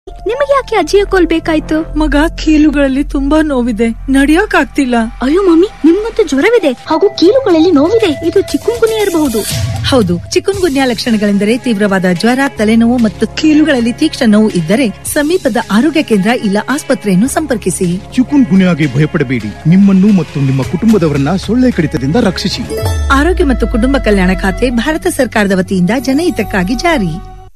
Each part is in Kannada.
ನಿಮಗೆ ಯಾಕೆ ಅಜ್ಜಿಯ ಕೋಲ್ ಬೇಕಾಯ್ತು ಮಗ ಕೀಲುಗಳಲ್ಲಿ ತುಂಬಾ ನೋವಿದೆ ನಡಿಯಕ್ ಆಗ್ತಿಲ್ಲ ಅಯ್ಯೋ ಮಮ್ಮಿ ನಿಮ್ಮಂತೂ ಜ್ವರವಿದೆ ಹಾಗೂ ಕೀಲುಗಳಲ್ಲಿ ನೋವಿದೆ ಇದು ಚಿಕ್ಕುಂಗುನಿಯ ಇರಬಹುದು ಹೌದು ಚಿಕುನ್ ಗುನ್ಯಾ ಲಕ್ಷಣಗಳೆಂದರೆ ತೀವ್ರವಾದ ಜ್ವರ ತಲೆನೋವು ಮತ್ತು ಕೀಲುಗಳಲ್ಲಿ ತೀಕ್ಷ್ಣ ನೋವು ಇದ್ದರೆ ಸಮೀಪದ ಆರೋಗ್ಯ ಕೇಂದ್ರ ಇಲ್ಲ ಆಸ್ಪತ್ರೆಯನ್ನು ಸಂಪರ್ಕಿಸಿ ಚಿಕುನ್ ಗುನ್ಯಾಗೆ ಭಯಪಡಬೇಡಿ ನಿಮ್ಮನ್ನು ಮತ್ತು ನಿಮ್ಮ ಕುಟುಂಬದವರನ್ನ ಸೊಳ್ಳೆ ಕಡಿತದಿಂದ ರಕ್ಷಿಸಿ ಆರೋಗ್ಯ ಮತ್ತು ಕುಟುಂಬ ಕಲ್ಯಾಣ ಖಾತೆ ಭಾರತ ಸರ್ಕಾರದ ವತಿಯಿಂದ ಜನಹಿತಕ್ಕಾಗಿ ಜಾರಿ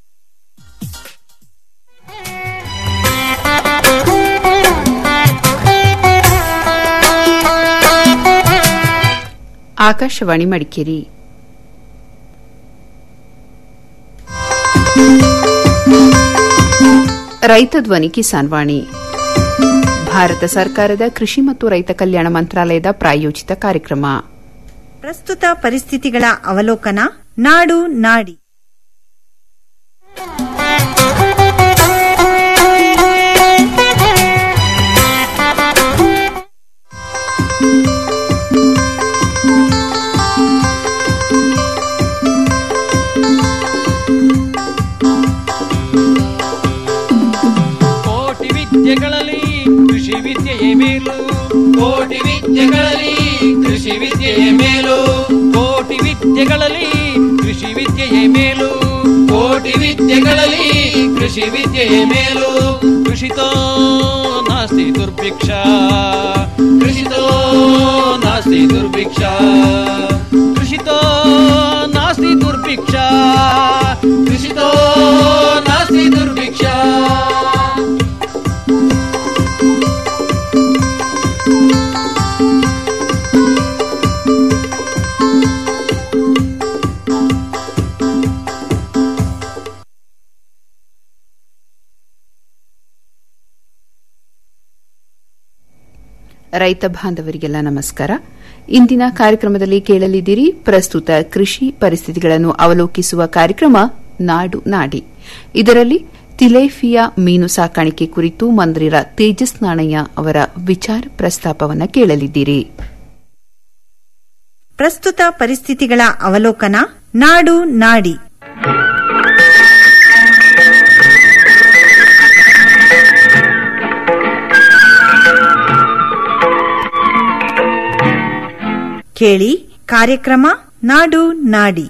ಆಕಾಶವಾಣಿ ಮಡಿಕೇರಿ ರೈತ ಧ್ವನಿ ಕಿಸಾನ್ ವಾಣಿ ಭಾರತ ಸರ್ಕಾರದ ಕೃಷಿ ಮತ್ತು ರೈತ ಕಲ್ಯಾಣ ಮಂತ್ರಾಲಯದ ಪ್ರಾಯೋಜಿತ ಕಾರ್ಯಕ್ರಮ ಪ್ರಸ್ತುತ ಪರಿಸ್ಥಿತಿಗಳ ಅವಲೋಕನ ನಾಡು ನಾಡಿ ಕೋಟಿ ವಿದ್ಯೆಗಳಲ್ಲಿ ಕೃಷಿ ವಿದ್ಯೆಯೇ ಮೇಲು ಕೋಟಿ ವಿದ್ಯೆಗಳಲ್ಲಿ ಕೃಷಿ ವಿದ್ಯೆಯೇ ಮೇಲು ಕೋಟಿ ವಿದ್ಯೆಗಳಲ್ಲಿ ಕೃಷಿ ವಿದ್ಯೆಯೇ ಮೇಲು ಕೋಟಿ ವಿದ್ಯೆಗಳಲ್ಲಿ ಕೃಷಿ ವಿದ್ಯೆಯೇ ಮೇಲು ಕೃಷಿತೋ ನಾಸ್ತಿ ದುರ್ಭಿಕ್ಷ ಕೃಷಿತೋ ನಾಸ್ತಿ ದುರ್ಭಿಕ್ಷ ಕೃಷಿತೋ ನಾಸ್ತಿ ದುರ್ಭಿಕ್ಷ ಕೃಷಿತೋ ನಾಸ್ತಿ ದುರ್ಭಿಕ್ಷ ರೈತ ಬಾಂಧವರಿಗೆಲ್ಲ ನಮಸ್ಕಾರ ಇಂದಿನ ಕಾರ್ಯಕ್ರಮದಲ್ಲಿ ಕೇಳಲಿದ್ದೀರಿ ಪ್ರಸ್ತುತ ಕೃಷಿ ಪರಿಸ್ಥಿತಿಗಳನ್ನು ಅವಲೋಕಿಸುವ ಕಾರ್ಯಕ್ರಮ ನಾಡು ನಾಡಿ ಇದರಲ್ಲಿ ತಿಲೇಫಿಯಾ ಮೀನು ಸಾಕಾಣಿಕೆ ಕುರಿತು ಮಂದ್ರಿರ ತೇಜಸ್ ನಾಣಯ್ಯ ಅವರ ವಿಚಾರ ಪ್ರಸ್ತಾಪವನ್ನು ಕೇಳಲಿದ್ದೀರಿ ಪ್ರಸ್ತುತ ಪರಿಸ್ಥಿತಿಗಳ ಅವಲೋಕನ ನಾಡು ನಾಡಿ ಕೇಳಿ ಕಾರ್ಯಕ್ರಮ ನಾಡು ನಾಡಿ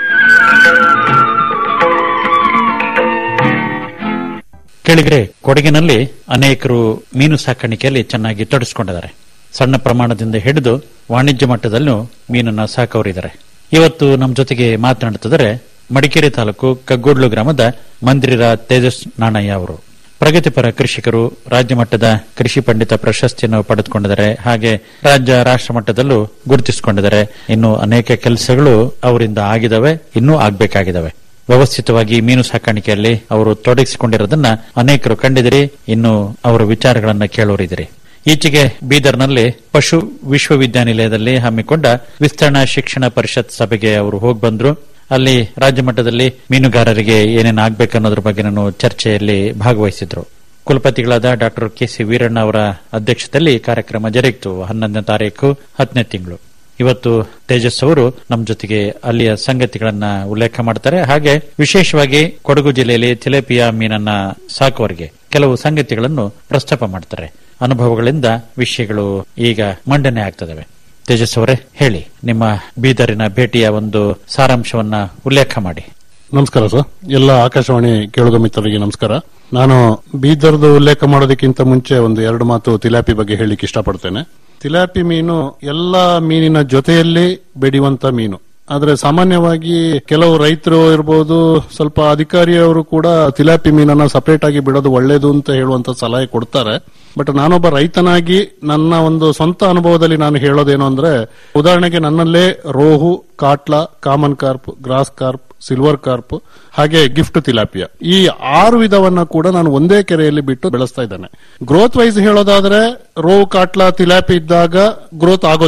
ಕೇಳಿದ್ರೆ ಕೊಡಗಿನಲ್ಲಿ ಅನೇಕರು ಮೀನು ಸಾಕಾಣಿಕೆಯಲ್ಲಿ ಚೆನ್ನಾಗಿ ತೊಡಗಿಸಿಕೊಂಡಿದ್ದಾರೆ ಸಣ್ಣ ಪ್ರಮಾಣದಿಂದ ಹಿಡಿದು ವಾಣಿಜ್ಯ ಮಟ್ಟದಲ್ಲೂ ಮೀನನ್ನ ಸಾಕವರಿದ್ದಾರೆ ಇವತ್ತು ನಮ್ಮ ಜೊತೆಗೆ ಮಾತನಾಡುತ್ತಿದ್ದಾರೆ ಮಡಿಕೇರಿ ತಾಲೂಕು ಕಗ್ಗೋಡ್ಲು ಗ್ರಾಮದ ಮಂದಿರ ತೇಜಸ್ ನಾಣಯ್ಯ ಅವರು ಪ್ರಗತಿಪರ ಕೃಷಿಕರು ರಾಜ್ಯ ಮಟ್ಟದ ಕೃಷಿ ಪಂಡಿತ ಪ್ರಶಸ್ತಿಯನ್ನು ಪಡೆದುಕೊಂಡಿದ್ದಾರೆ ಹಾಗೆ ರಾಜ್ಯ ರಾಷ್ಟ್ರ ಮಟ್ಟದಲ್ಲೂ ಗುರುತಿಸಿಕೊಂಡಿದ್ದಾರೆ ಇನ್ನು ಅನೇಕ ಕೆಲಸಗಳು ಅವರಿಂದ ಆಗಿದವೆ ಇನ್ನೂ ಆಗ್ಬೇಕಾಗಿದ್ದಾವೆ ವ್ಯವಸ್ಥಿತವಾಗಿ ಮೀನು ಸಾಕಾಣಿಕೆಯಲ್ಲಿ ಅವರು ತೊಡಗಿಸಿಕೊಂಡಿರೋದನ್ನ ಅನೇಕರು ಕಂಡಿದಿರಿ ಇನ್ನು ಅವರ ವಿಚಾರಗಳನ್ನ ಕೇಳೋರಿದಿರಿ ಈಚೆಗೆ ಬೀದರ್ನಲ್ಲಿ ಪಶು ವಿಶ್ವವಿದ್ಯಾನಿಲಯದಲ್ಲಿ ಹಮ್ಮಿಕೊಂಡ ವಿಸ್ತರಣಾ ಶಿಕ್ಷಣ ಪರಿಷತ್ ಸಭೆಗೆ ಅವರು ಹೋಗಿ ಬಂದ್ರು ಅಲ್ಲಿ ರಾಜ್ಯ ಮಟ್ಟದಲ್ಲಿ ಮೀನುಗಾರರಿಗೆ ಏನೇನು ಆಗ್ಬೇಕನ್ನೋದ್ರ ಬಗ್ಗೆ ನಾನು ಚರ್ಚೆಯಲ್ಲಿ ಭಾಗವಹಿಸಿದ್ರು ಕುಲಪತಿಗಳಾದ ಡಾಕ್ಟರ್ ಕೆ ಸಿ ವೀರಣ್ಣ ಅವರ ಅಧ್ಯಕ್ಷತೆಯಲ್ಲಿ ಕಾರ್ಯಕ್ರಮ ಜರುಗಿತು ಹನ್ನೊಂದನೇ ತಾರೀಕು ಹತ್ತನೇ ತಿಂಗಳು ಇವತ್ತು ತೇಜಸ್ ಅವರು ನಮ್ಮ ಜೊತೆಗೆ ಅಲ್ಲಿಯ ಸಂಗತಿಗಳನ್ನ ಉಲ್ಲೇಖ ಮಾಡ್ತಾರೆ ಹಾಗೆ ವಿಶೇಷವಾಗಿ ಕೊಡಗು ಜಿಲ್ಲೆಯಲ್ಲಿ ತಿಲೇಪಿಯಾ ಮೀನನ್ನ ಸಾಕುವರಿಗೆ ಕೆಲವು ಸಂಗತಿಗಳನ್ನು ಪ್ರಸ್ತಾಪ ಮಾಡ್ತಾರೆ ಅನುಭವಗಳಿಂದ ವಿಷಯಗಳು ಈಗ ಮಂಡನೆ ಆಗ್ತದವೆ ತೇಜಸ್ ಅವರೇ ಹೇಳಿ ನಿಮ್ಮ ಬೀದರಿನ ಭೇಟಿಯ ಒಂದು ಸಾರಾಂಶವನ್ನ ಉಲ್ಲೇಖ ಮಾಡಿ ನಮಸ್ಕಾರ ಸರ್ ಎಲ್ಲ ಆಕಾಶವಾಣಿ ಕೇಳುಗ ಮಿತ್ರರಿಗೆ ನಮಸ್ಕಾರ ನಾನು ಬೀದರ್ದು ಉಲ್ಲೇಖ ಮಾಡೋದಕ್ಕಿಂತ ಮುಂಚೆ ಒಂದು ಎರಡು ಮಾತು ತಿಲಾಪಿ ಬಗ್ಗೆ ಹೇಳಿಕ್ಕೆ ಇಷ್ಟಪಡ್ತೇನೆ ತಿಲಾಪಿ ಮೀನು ಎಲ್ಲ ಮೀನಿನ ಜೊತೆಯಲ್ಲಿ ಬೆಳೆಯುವಂತ ಮೀನು ಆದ್ರೆ ಸಾಮಾನ್ಯವಾಗಿ ಕೆಲವು ರೈತರು ಇರ್ಬೋದು ಸ್ವಲ್ಪ ಅಧಿಕಾರಿಯವರು ಕೂಡ ತಿಲಾಪಿ ಮೀನನ್ನ ಸಪರೇಟ್ ಆಗಿ ಬಿಡೋದು ಒಳ್ಳೇದು ಅಂತ ಹೇಳುವಂತ ಸಲಹೆ ಕೊಡ್ತಾರೆ ಬಟ್ ನಾನೊಬ್ಬ ರೈತನಾಗಿ ನನ್ನ ಒಂದು ಸ್ವಂತ ಅನುಭವದಲ್ಲಿ ನಾನು ಹೇಳೋದೇನು ಅಂದ್ರೆ ಉದಾಹರಣೆಗೆ ನನ್ನಲ್ಲೇ rohu catla common carp grass carp silver carp ಹಾಗೆ ಗಿಫ್ಟ್ ತಿಲಾಪಿಯಾ ಈ ಆರು ವಿಧವನ್ನ ಕೂಡ ನಾನು ಒಂದೇ ಕೆರೆಯಲ್ಲಿ ಬಿಟ್ಟು ಬೆಳೆಸ್ತಾ ಇದ್ದೇನೆ ಗ್ರೋತ್ ವೈಸ್ ಹೇಳೋದಾದ್ರೆ ರೋ ಕಾಟ್ಲಾ ತಿಲಾಪಿ ಇದ್ದಾಗ ಗ್ರೋತ್ ಆಗೋದಿಲ್ಲ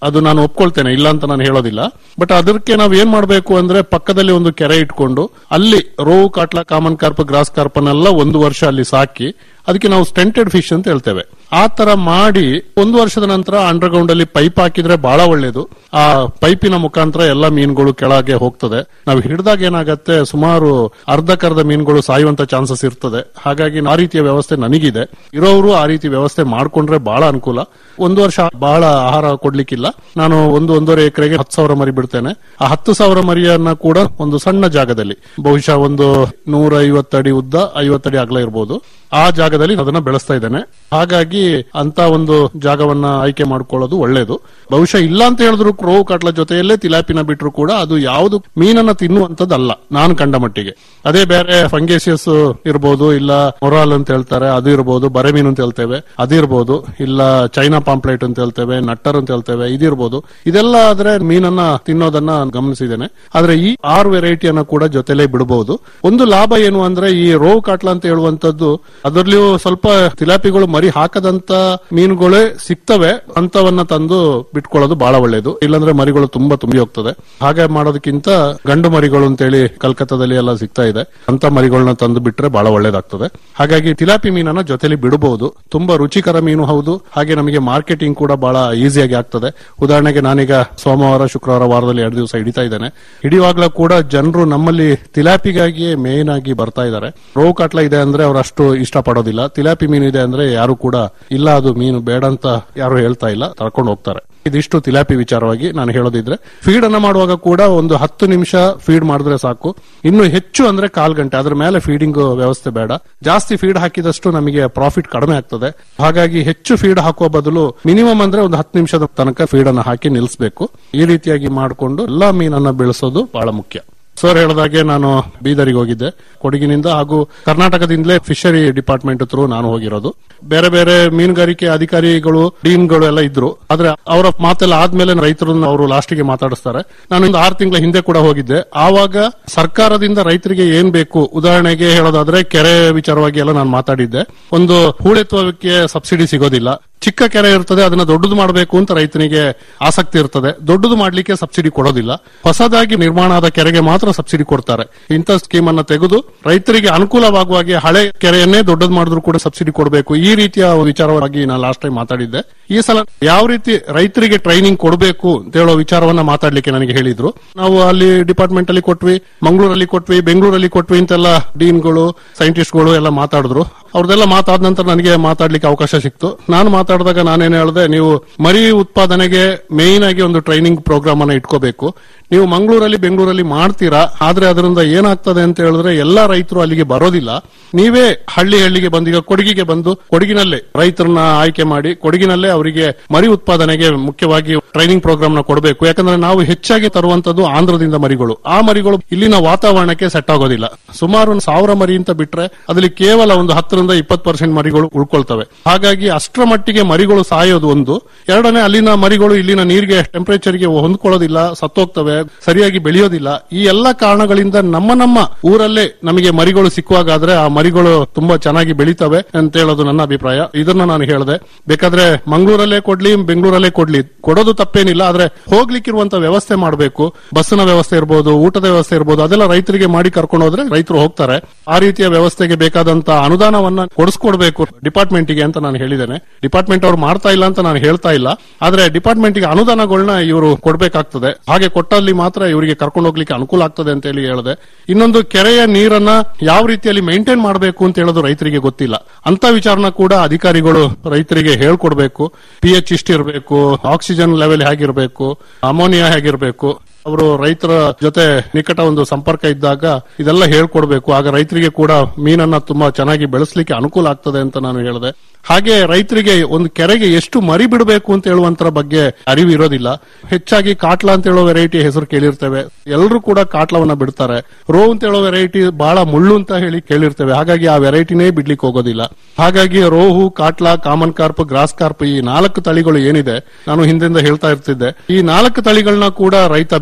ಅದು ನಾನು ಒಪ್ಕೊಳ್ತೇನೆ ಇಲ್ಲ ಅಂತ ನಾನು ಹೇಳೋದಿಲ್ಲ ಬಟ್ ಅದಕ್ಕೆ ನಾವ್ ಏನ್ ಮಾಡ್ಬೇಕು ಅಂದ್ರೆ ಪಕ್ಕದಲ್ಲಿ ಒಂದು ಕೆರೆ ಇಟ್ಕೊಂಡು ಅಲ್ಲಿ rohu catla common carp grass ಕಾರ್ಪನ್ನೆಲ್ಲ ಒಂದು ವರ್ಷ ಅಲ್ಲಿ ಸಾಕಿ ಅದಕ್ಕೆ ನಾವು ಸ್ಟೆಂಟೆಡ್ ಫಿಶ್ ಅಂತ ಹೇಳ್ತೇವೆ ಆ ತರ ಮಾಡಿ ಒಂದು ವರ್ಷದ ನಂತರ ಅಂಡರ್ ಗ್ರೌಂಡ್ ಅಲ್ಲಿ ಪೈಪ್ ಹಾಕಿದ್ರೆ ಬಹಳ ಒಳ್ಳೇದು ಆ ಪೈಪಿನ ಮುಖಾಂತರ ಎಲ್ಲ ಮೀನುಗಳು ಕೆಳಗೆ ಹೋಗ್ತದೆ ನಾವು ಹಿಡಿದಾಗ ಏನಾಗತ್ತೆ ಸುಮಾರು ಅರ್ಧಕ್ಕರ್ಧ ಮೀನುಗಳು ಸಾಯುವಂತ ಚಾನ್ಸಸ್ ಇರ್ತದೆ ಹಾಗಾಗಿ ಆ ರೀತಿಯ ವ್ಯವಸ್ಥೆ ನನಗಿದೆ ಇರೋರು ಆ ರೀತಿ ವ್ಯವಸ್ಥೆ ಮಾಡ್ಕೊಂಡ್ರೆ ಬಹಳ ಅನುಕೂಲ ಒಂದು ವರ್ಷ ಬಹಳ ಆಹಾರ ಕೊಡ್ಲಿಕ್ಕಿಲ್ಲ ನಾನು ಒಂದು ಒಂದೂವರೆ ಎಕರೆಗೆ ಹತ್ತು ಸಾವಿರ ಮರಿ ಬಿಡ್ತೇನೆ ಆ ಹತ್ತು ಸಾವಿರ ಮರಿಯನ್ನ ಕೂಡ ಒಂದು ಸಣ್ಣ ಜಾಗದಲ್ಲಿ ಬಹುಶಃ ಒಂದು ನೂರ ಐವತ್ತಡಿ ಉದ್ದ ಐವತ್ತಡಿ ಅಗಲ ಇರಬಹುದು ಆ ಜಾಗದಲ್ಲಿ ಅದನ್ನ ಬೆಳೆಸ್ತಾ ಇದ್ದೇನೆ ಹಾಗಾಗಿ ಅಂತ ಒಂದು ಜಾಗವನ್ನ ಆಯ್ಕೆ ಮಾಡ್ಕೊಳ್ಳೋದು ಒಳ್ಳೇದು ಬಹುಶಃ ಇಲ್ಲ ಅಂತ ಹೇಳಿದ್ರು ರೋವು ಕಾಟ್ಲ ಜೊತೆಯಲ್ಲೇ ತಿಲಾಪಿನ ಬಿಟ್ರು ಕೂಡ ಅದು ಯಾವುದು ಮೀನನ್ನ ತಿನ್ನುವಂತದ್ದಲ್ಲ ನಾನು ಕಂಡ ಮಟ್ಟಿಗೆ ಅದೇ ಬೇರೆ ಫಂಗೇಸಿಯಸ್ ಇರಬಹುದು ಇಲ್ಲ ಮೊರಾಲ್ ಅಂತ ಹೇಳ್ತಾರೆ ಅದು ಇರಬಹುದು ಬರೆ ಮೀನು ಅಂತ ಹೇಳ್ತೇವೆ ಅದು ಇರಬಹುದು ಇಲ್ಲ ಚೈನಾ ಪಾಂಪ್ಲೇಟ್ ಅಂತ ಹೇಳ್ತೇವೆ ನಟ್ಟರ್ ಅಂತ ಹೇಳ್ತೇವೆ ಇದಿರ್ಬೋದು ಇದೆಲ್ಲ ಆದ್ರೆ ಮೀನನ್ನ ತಿನ್ನೋದನ್ನ ಗಮನಿಸಿದ್ದೇನೆ ಆದ್ರೆ ಈ ಆರು ವೆರೈಟಿಯನ್ನ ಕೂಡ ಜೊತೆಲೇ ಬಿಡಬಹುದು ಒಂದು ಲಾಭ ಏನು ಅಂದ್ರೆ ಈ ರೋವ್ ಕಾಟ್ಲ ಅಂತ ಹೇಳುವಂತದ್ದು ಅದರಲ್ಲಿಯೂ ಸ್ವಲ್ಪ ತಿಲಾಪಿಗಳು ಮರಿ ಹಾಕದಂತ ಮೀನುಗಳೇ ಸಿಗ್ತವೆ ಅಂತವನ್ನ ತಂದು ಬಿಟ್ಕೊಳ್ಳೋದು ಬಹಳ ಒಳ್ಳೇದು ಇಲ್ಲಾಂದ್ರೆ ಮರಿಗಳು ತುಂಬಾ ತುಂಬಿ ಹೋಗ್ತದೆ ಹಾಗೆ ಮಾಡೋದಕ್ಕಿಂತ ಗಂಡು ಮರಿಗಳು ಅಂತೇಳಿ ಕಲ್ಕತ್ತಾದಲ್ಲಿ ಎಲ್ಲ ಸಿಗ್ತಾ ಇದೆ ಅಂತ ಮರಿಗಳನ್ನ ತಂದು ಬಿಟ್ರೆ ಬಹಳ ಒಳ್ಳೇದಾಗ್ತದೆ ಹಾಗಾಗಿ ತಿಲಾಪಿ ಮೀನನ್ನ ಜೊತೆಲಿ ಬಿಡಬಹುದು ತುಂಬಾ ರುಚಿಕರ ಮೀನು ಹೌದು ಹಾಗೆ ನಮಗೆ ಮಾರ್ಕೆಟಿಂಗ್ ಕೂಡ ಬಹಳ ಈಸಿಯಾಗಿ ಆಗ್ತದೆ ಉದಾಹರಣೆಗೆ ನಾನೀಗ ಸೋಮವಾರ ಶುಕ್ರವಾರ ವಾರದಲ್ಲಿ ಎರಡು ದಿವಸ ಹಿಡಿತಾ ಇದ್ದೇನೆ ಹಿಡಿಯುವಾಗ್ಲೂ ಕೂಡ ಜನರು ನಮ್ಮಲ್ಲಿ ತಿಲಾಪಿಗಾಗಿಯೇ ಮೇನ್ ಆಗಿ ಬರ್ತಾ ಇದ್ದಾರೆ ರೋವ್ ಕಾಟ್ಲ ಇದೆ ಅಂದ್ರೆ ಅವ್ರು ಅಷ್ಟು ಇಷ್ಟ ಪಡೋದಿಲ್ಲ ತಿಲಾಪಿ ಮೀನು ಇದೆ ಅಂದ್ರೆ ಯಾರು ಕೂಡ ಇಲ್ಲ ಅದು ಮೀನು ಬೇಡ ಅಂತ ಯಾರು ಹೇಳ್ತಾ ಇಲ್ಲ ತಳ್ಕೊಂಡು ಹೋಗ್ತಾರೆ ಇದಿಷ್ಟು ತಿಲಾಪಿ ವಿಚಾರವಾಗಿ ನಾನು ಹೇಳೋದಿದ್ರೆ ಫೀಡ್ ಅನ್ನ ಮಾಡುವಾಗ ಕೂಡ ಒಂದು ಹತ್ತು ನಿಮಿಷ ಫೀಡ್ ಮಾಡಿದ್ರೆ ಸಾಕು ಇನ್ನು ಹೆಚ್ಚು ಅಂದ್ರೆ ಕಾಲ್ ಗಂಟೆ ಅದ್ರ ಮೇಲೆ ಫೀಡಿಂಗ್ ವ್ಯವಸ್ಥೆ ಬೇಡ ಜಾಸ್ತಿ ಫೀಡ್ ಹಾಕಿದಷ್ಟು ನಮಗೆ ಪ್ರಾಫಿಟ್ ಕಡಿಮೆ ಆಗ್ತದೆ ಹಾಗಾಗಿ ಹೆಚ್ಚು ಫೀಡ್ ಹಾಕುವ ಬದಲು ಮಿನಿಮಮ್ ಅಂದ್ರೆ ಒಂದು ಹತ್ತು ನಿಮಿಷದ ತನಕ ಫೀಡ್ ಅನ್ನ ಹಾಕಿ ನಿಲ್ಲಿಸಬೇಕು ಈ ರೀತಿಯಾಗಿ ಮಾಡಿಕೊಂಡು ಎಲ್ಲಾ ಮೀನನ್ನ ಬೆಳೆಸೋದು ಬಹಳ ಮುಖ್ಯ ಸರ್ ಹೇಳಿದಾಗೆ ನಾನು ಬೀದರಿಗೆ ಹೋಗಿದ್ದೆ ಕೊಡಗಿನಿಂದ ಹಾಗೂ ಕರ್ನಾಟಕದಿಂದಲೇ ಫಿಶರಿ ಡಿಪಾರ್ಟ್ಮೆಂಟ್ ಥ್ರೂ ನಾನು ಹೋಗಿರೋದು ಬೇರೆ ಬೇರೆ ಮೀನುಗಾರಿಕೆ ಅಧಿಕಾರಿಗಳು ಡೀನ್ಗಳು ಎಲ್ಲ ಇದ್ರು ಆದ್ರೆ ಅವರ ಮಾತೆಲ್ಲ ಆದ್ಮೇಲೆ ರೈತರನ್ನ ಅವರು ಲಾಸ್ಟಿಗೆ ಮಾತಾಡಿಸ್ತಾರೆ ನಾನು ಒಂದು ಆರು ತಿಂಗಳ ಹಿಂದೆ ಕೂಡ ಹೋಗಿದ್ದೆ ಆವಾಗ ಸರ್ಕಾರದಿಂದ ರೈತರಿಗೆ ಏನ್ ಬೇಕು ಉದಾಹರಣೆಗೆ ಹೇಳೋದಾದ್ರೆ ಕೆರೆ ವಿಚಾರವಾಗಿ ಎಲ್ಲ ನಾನು ಮಾತಾಡಿದ್ದೆ ಒಂದು ಹೂಳೆತ್ತುವಕ್ಕೆ ಸಬ್ಸಿಡಿ ಸಿಗೋದಿಲ್ಲ ಚಿಕ್ಕ ಕೆರೆ ಇರ್ತದೆ ಅದನ್ನ ದೊಡ್ಡದು ಮಾಡಬೇಕು ಅಂತ ರೈತನಿಗೆ ಆಸಕ್ತಿ ಇರ್ತದೆ ದೊಡ್ಡದು ಮಾಡ್ಲಿಕ್ಕೆ ಸಬ್ಸಿಡಿ ಕೊಡೋದಿಲ್ಲ ಹೊಸದಾಗಿ ನಿರ್ಮಾಣ ಆದ ಕೆರೆಗೆ ಮಾತ್ರ ಸಬ್ಸಿಡಿ ಕೊಡ್ತಾರೆ ಇಂಥ ಸ್ಕೀಮ್ ಅನ್ನ ತೆಗೆದು ರೈತರಿಗೆ ಅನುಕೂಲವಾಗುವ ಹಾಗೆ ಹಳೆ ಕೆರೆಯನ್ನೇ ದೊಡ್ಡದು ಮಾಡಿದ್ರು ಕೂಡ ಸಬ್ಸಿಡಿ ಕೊಡಬೇಕು ಈ ರೀತಿಯ ವಿಚಾರವಾಗಿ ನಾನು ಲಾಸ್ಟ್ ಟೈಮ್ ಮಾತಾಡಿದ್ದೆ ಈ ಸಲ ಯಾವ ರೀತಿ ರೈತರಿಗೆ ಟ್ರೈನಿಂಗ್ ಕೊಡಬೇಕು ಅಂತ ಹೇಳೋ ವಿಚಾರವನ್ನ ಮಾತಾಡ್ಲಿಕ್ಕೆ ನನಗೆ ಹೇಳಿದ್ರು ನಾವು ಅಲ್ಲಿ ಡಿಪಾರ್ಟ್ಮೆಂಟ್ ಅಲ್ಲಿ ಕೊಟ್ವಿ ಮಂಗಳೂರಲ್ಲಿ ಕೊಟ್ವಿ ಬೆಂಗಳೂರಲ್ಲಿ ಕೊಟ್ವಿ ಅಂತೆಲ್ಲ ಡೀನ್ಗಳು ಸೈಂಟಿಸ್ಟ್ಗಳು ಎಲ್ಲ ಮಾತಾಡಿದ್ರು ಅವ್ರದೆಲ್ಲ ಮಾತಾದ ನಂತರ ನನಗೆ ಮಾತಾಡ್ಲಿಕ್ಕೆ ಅವಕಾಶ ಸಿಕ್ತು ನಾನು ಮಾತಾಡಿದಾಗ ನಾನೇನ್ ಹೇಳಿದೆ ನೀವು ಮರಿ ಉತ್ಪಾದನೆಗೆ ಮೇನ್ ಆಗಿ ಒಂದು ಟ್ರೈನಿಂಗ್ ಪ್ರೋಗ್ರಾಮ್ ಅನ್ನ ಇಟ್ಕೋಬೇಕು ನೀವು ಮಂಗಳೂರಲ್ಲಿ ಬೆಂಗಳೂರಲ್ಲಿ ಮಾಡ್ತೀರಾ ಆದ್ರೆ ಅದರಿಂದ ಏನಾಗ್ತದೆ ಅಂತ ಹೇಳಿದ್ರೆ ಎಲ್ಲಾ ರೈತರು ಅಲ್ಲಿಗೆ ಬರೋದಿಲ್ಲ ನೀವೇ ಹಳ್ಳಿ ಹಳ್ಳಿಗೆ ಬಂದು ಈಗ ಕೊಡಗಿಗೆ ಬಂದು ಕೊಡಗಿನಲ್ಲೇ ರೈತರನ್ನ ಆಯ್ಕೆ ಮಾಡಿ ಕೊಡಗಿನಲ್ಲೇ ಅವರಿಗೆ ಮರಿ ಉತ್ಪಾದನೆಗೆ ಮುಖ್ಯವಾಗಿ ಟ್ರೈನಿಂಗ್ ಪ್ರೋಗ್ರಾಮ್ ನ ಕೊಡಬೇಕು ಯಾಕಂದ್ರೆ ನಾವು ಹೆಚ್ಚಾಗಿ ತರುವಂತದ್ದು ಆಂಧ್ರದಿಂದ ಮರಿಗಳು ಆ ಮರಿಗಳು ಇಲ್ಲಿನ ವಾತಾವರಣಕ್ಕೆ ಸೆಟ್ ಆಗೋದಿಲ್ಲ ಸುಮಾರು ಒಂದು ಸಾವಿರ ಮರಿ ಅಂತ ಬಿಟ್ರೆ ಅದರಲ್ಲಿ ಕೇವಲ ಒಂದು ಹತ್ತರಿಂದ ಇಪ್ಪತ್ತು ಪರ್ಸೆಂಟ್ ಮರಿಗಳು ಉಳ್ಕೊಳ್ತವೆ ಹಾಗಾಗಿ ಅಷ್ಟರ ಮಟ್ಟಿಗೆ ಮರಿಗಳು ಸಾಯೋದು ಒಂದು ಎರಡನೇ ಅಲ್ಲಿನ ಮರಿಗಳು ಇಲ್ಲಿನ ನೀರಿಗೆ ಟೆಂಪರೇಚರ್ಗೆ ಹೊಂದ್ಕೊಳ್ಳೋದಿಲ್ಲ ಸತ್ತೋಗ್ತವೆ ಸರಿಯಾಗಿ ಬೆಳೆಯೋದಿಲ್ಲ ಈ ಎಲ್ಲ ಕಾರಣಗಳಿಂದ ನಮ್ಮ ನಮ್ಮ ಊರಲ್ಲೇ ನಮಗೆ ಮರಿಗಳು ಸಿಕ್ಕುವಾಗಾದ್ರೆ ಆ ಮರಿಗಳು ತುಂಬಾ ಚೆನ್ನಾಗಿ ಬೆಳೀತವೆ ಅಂತ ಹೇಳೋದು ನನ್ನ ಅಭಿಪ್ರಾಯ ಇದನ್ನ ನಾನು ಹೇಳಿದೆ ಬೇಕಾದ್ರೆ ಮಂಗಳೂರಲ್ಲೇ ಕೊಡ್ಲಿ ಬೆಂಗಳೂರಲ್ಲೇ ಕೊಡ್ಲಿ ಕೊಡೋದು ತಪ್ಪೇನಿಲ್ಲ ಆದ್ರೆ ಹೋಗ್ಲಿಕ್ಕಿರುವಂತ ವ್ಯವಸ್ಥೆ ಮಾಡಬೇಕು ಬಸ್ಸಿನ ವ್ಯವಸ್ಥೆ ಇರಬಹುದು ಊಟದ ವ್ಯವಸ್ಥೆ ಇರಬಹುದು ಅದೆಲ್ಲ ರೈತರಿಗೆ ಮಾಡಿ ಕರ್ಕೊಂಡು ಹೋದ್ರೆ ರೈತರು ಹೋಗ್ತಾರೆ ಆ ರೀತಿಯ ವ್ಯವಸ್ಥೆಗೆ ಬೇಕಾದಂತ ಅನುದಾನವನ್ನ ಕೊಡಿಸ್ಕೊಡ್ಬೇಕು ಡಿಪಾರ್ಟ್ಮೆಂಟ್ ಗೆ ಅಂತ ನಾನು ಹೇಳಿದ್ದೇನೆ ಡಿಪಾರ್ಟ್ಮೆಂಟ್ ಅವ್ರು ಮಾಡ್ತಾ ಇಲ್ಲ ಅಂತ ನಾನು ಹೇಳ್ತಾ ಇಲ್ಲ ಆದ್ರೆ ಡಿಪಾರ್ಟ್ಮೆಂಟ್ ಗೆ ಅನುದಾನಗಳನ್ನ ಇವರು ಕೊಡ್ಬೇಕಾಗ್ತದೆ ಹಾಗೆ ಕೊಟ್ಟಲ್ಲಿ ಮಾತ್ರ ಇವರಿಗೆ ಕರ್ಕೊಂಡು ಹೋಗ್ಲಿಕ್ಕೆ ಅನುಕೂಲ ಆಗ್ತದೆ ಅಂತ ಹೇಳಿ ಹೇಳಿದೆ ಇನ್ನೊಂದು ಕೆರೆಯ ನೀರನ್ನ ಯಾವ ರೀತಿಯಲ್ಲಿ ಮೇಂಟೈನ್ ಮಾಡಬೇಕು ಅಂತ ಹೇಳೋದು ರೈತರಿಗೆ ಗೊತ್ತಿಲ್ಲ ಅಂತ ವಿಚಾರನ ಕೂಡ ಅಧಿಕಾರಿಗಳು ರೈತರಿಗೆ ಹೇಳ್ಕೊಡ್ಬೇಕು ಪಿ ಎಚ್ ಇಷ್ಟಿರಬೇಕು ಆಕ್ಸಿಜನ್ ಲೆವೆಲ್ ಹೇಗಿರಬೇಕು ಅಮೋನಿಯಾ ಹೇಗಿರಬೇಕು ಅವರು ರೈತರ ಜೊತೆ ನಿಕಟ ಒಂದು ಸಂಪರ್ಕ ಇದ್ದಾಗ ಇದೆಲ್ಲ ಹೇಳ್ಕೊಡ್ಬೇಕು ಆಗ ರೈತರಿಗೆ ಕೂಡ ಮೀನನ್ನ ತುಂಬಾ ಚೆನ್ನಾಗಿ ಬೆಳೆಸಲಿಕ್ಕೆ ಅನುಕೂಲ ಆಗ್ತದೆ ಅಂತ ನಾನು ಹೇಳಿದೆ ಹಾಗೆ ರೈತರಿಗೆ ಒಂದು ಕೆರೆಗೆ ಎಷ್ಟು ಮರಿ ಬಿಡಬೇಕು ಅಂತ ಹೇಳುವಂತರ ಬಗ್ಗೆ ಅರಿವು ಇರೋದಿಲ್ಲ ಹೆಚ್ಚಾಗಿ ಕಾಟ್ಲಾ ಅಂತ ಹೇಳೋ ವೆರೈಟಿ ಹೆಸರು ಕೇಳಿರ್ತೇವೆ ಎಲ್ಲರೂ ಕೂಡ ಕಾಟ್ಲವನ್ನ ಬಿಡ್ತಾರೆ ರೋ ಅಂತ ಹೇಳೋ ವೆರೈಟಿ ಬಹಳ ಮುಳ್ಳು ಅಂತ ಹೇಳಿ ಕೇಳಿರ್ತೇವೆ ಹಾಗಾಗಿ ಆ ವೆರೈಟಿನೇ ಬಿಡ್ಲಿಕ್ಕೆ ಹೋಗೋದಿಲ್ಲ ಹಾಗಾಗಿ rohu catla common carp grass carp ಈ ನಾಲ್ಕು ತಳಿಗಳು ಏನಿದೆ ನಾನು ಹಿಂದಿಂದ ಹೇಳ್ತಾ ಇರ್ತಿದ್ದೆ ಈ ನಾಲ್ಕು ತಳಿಗಳನ್ನ ಕೂಡ ರೈತ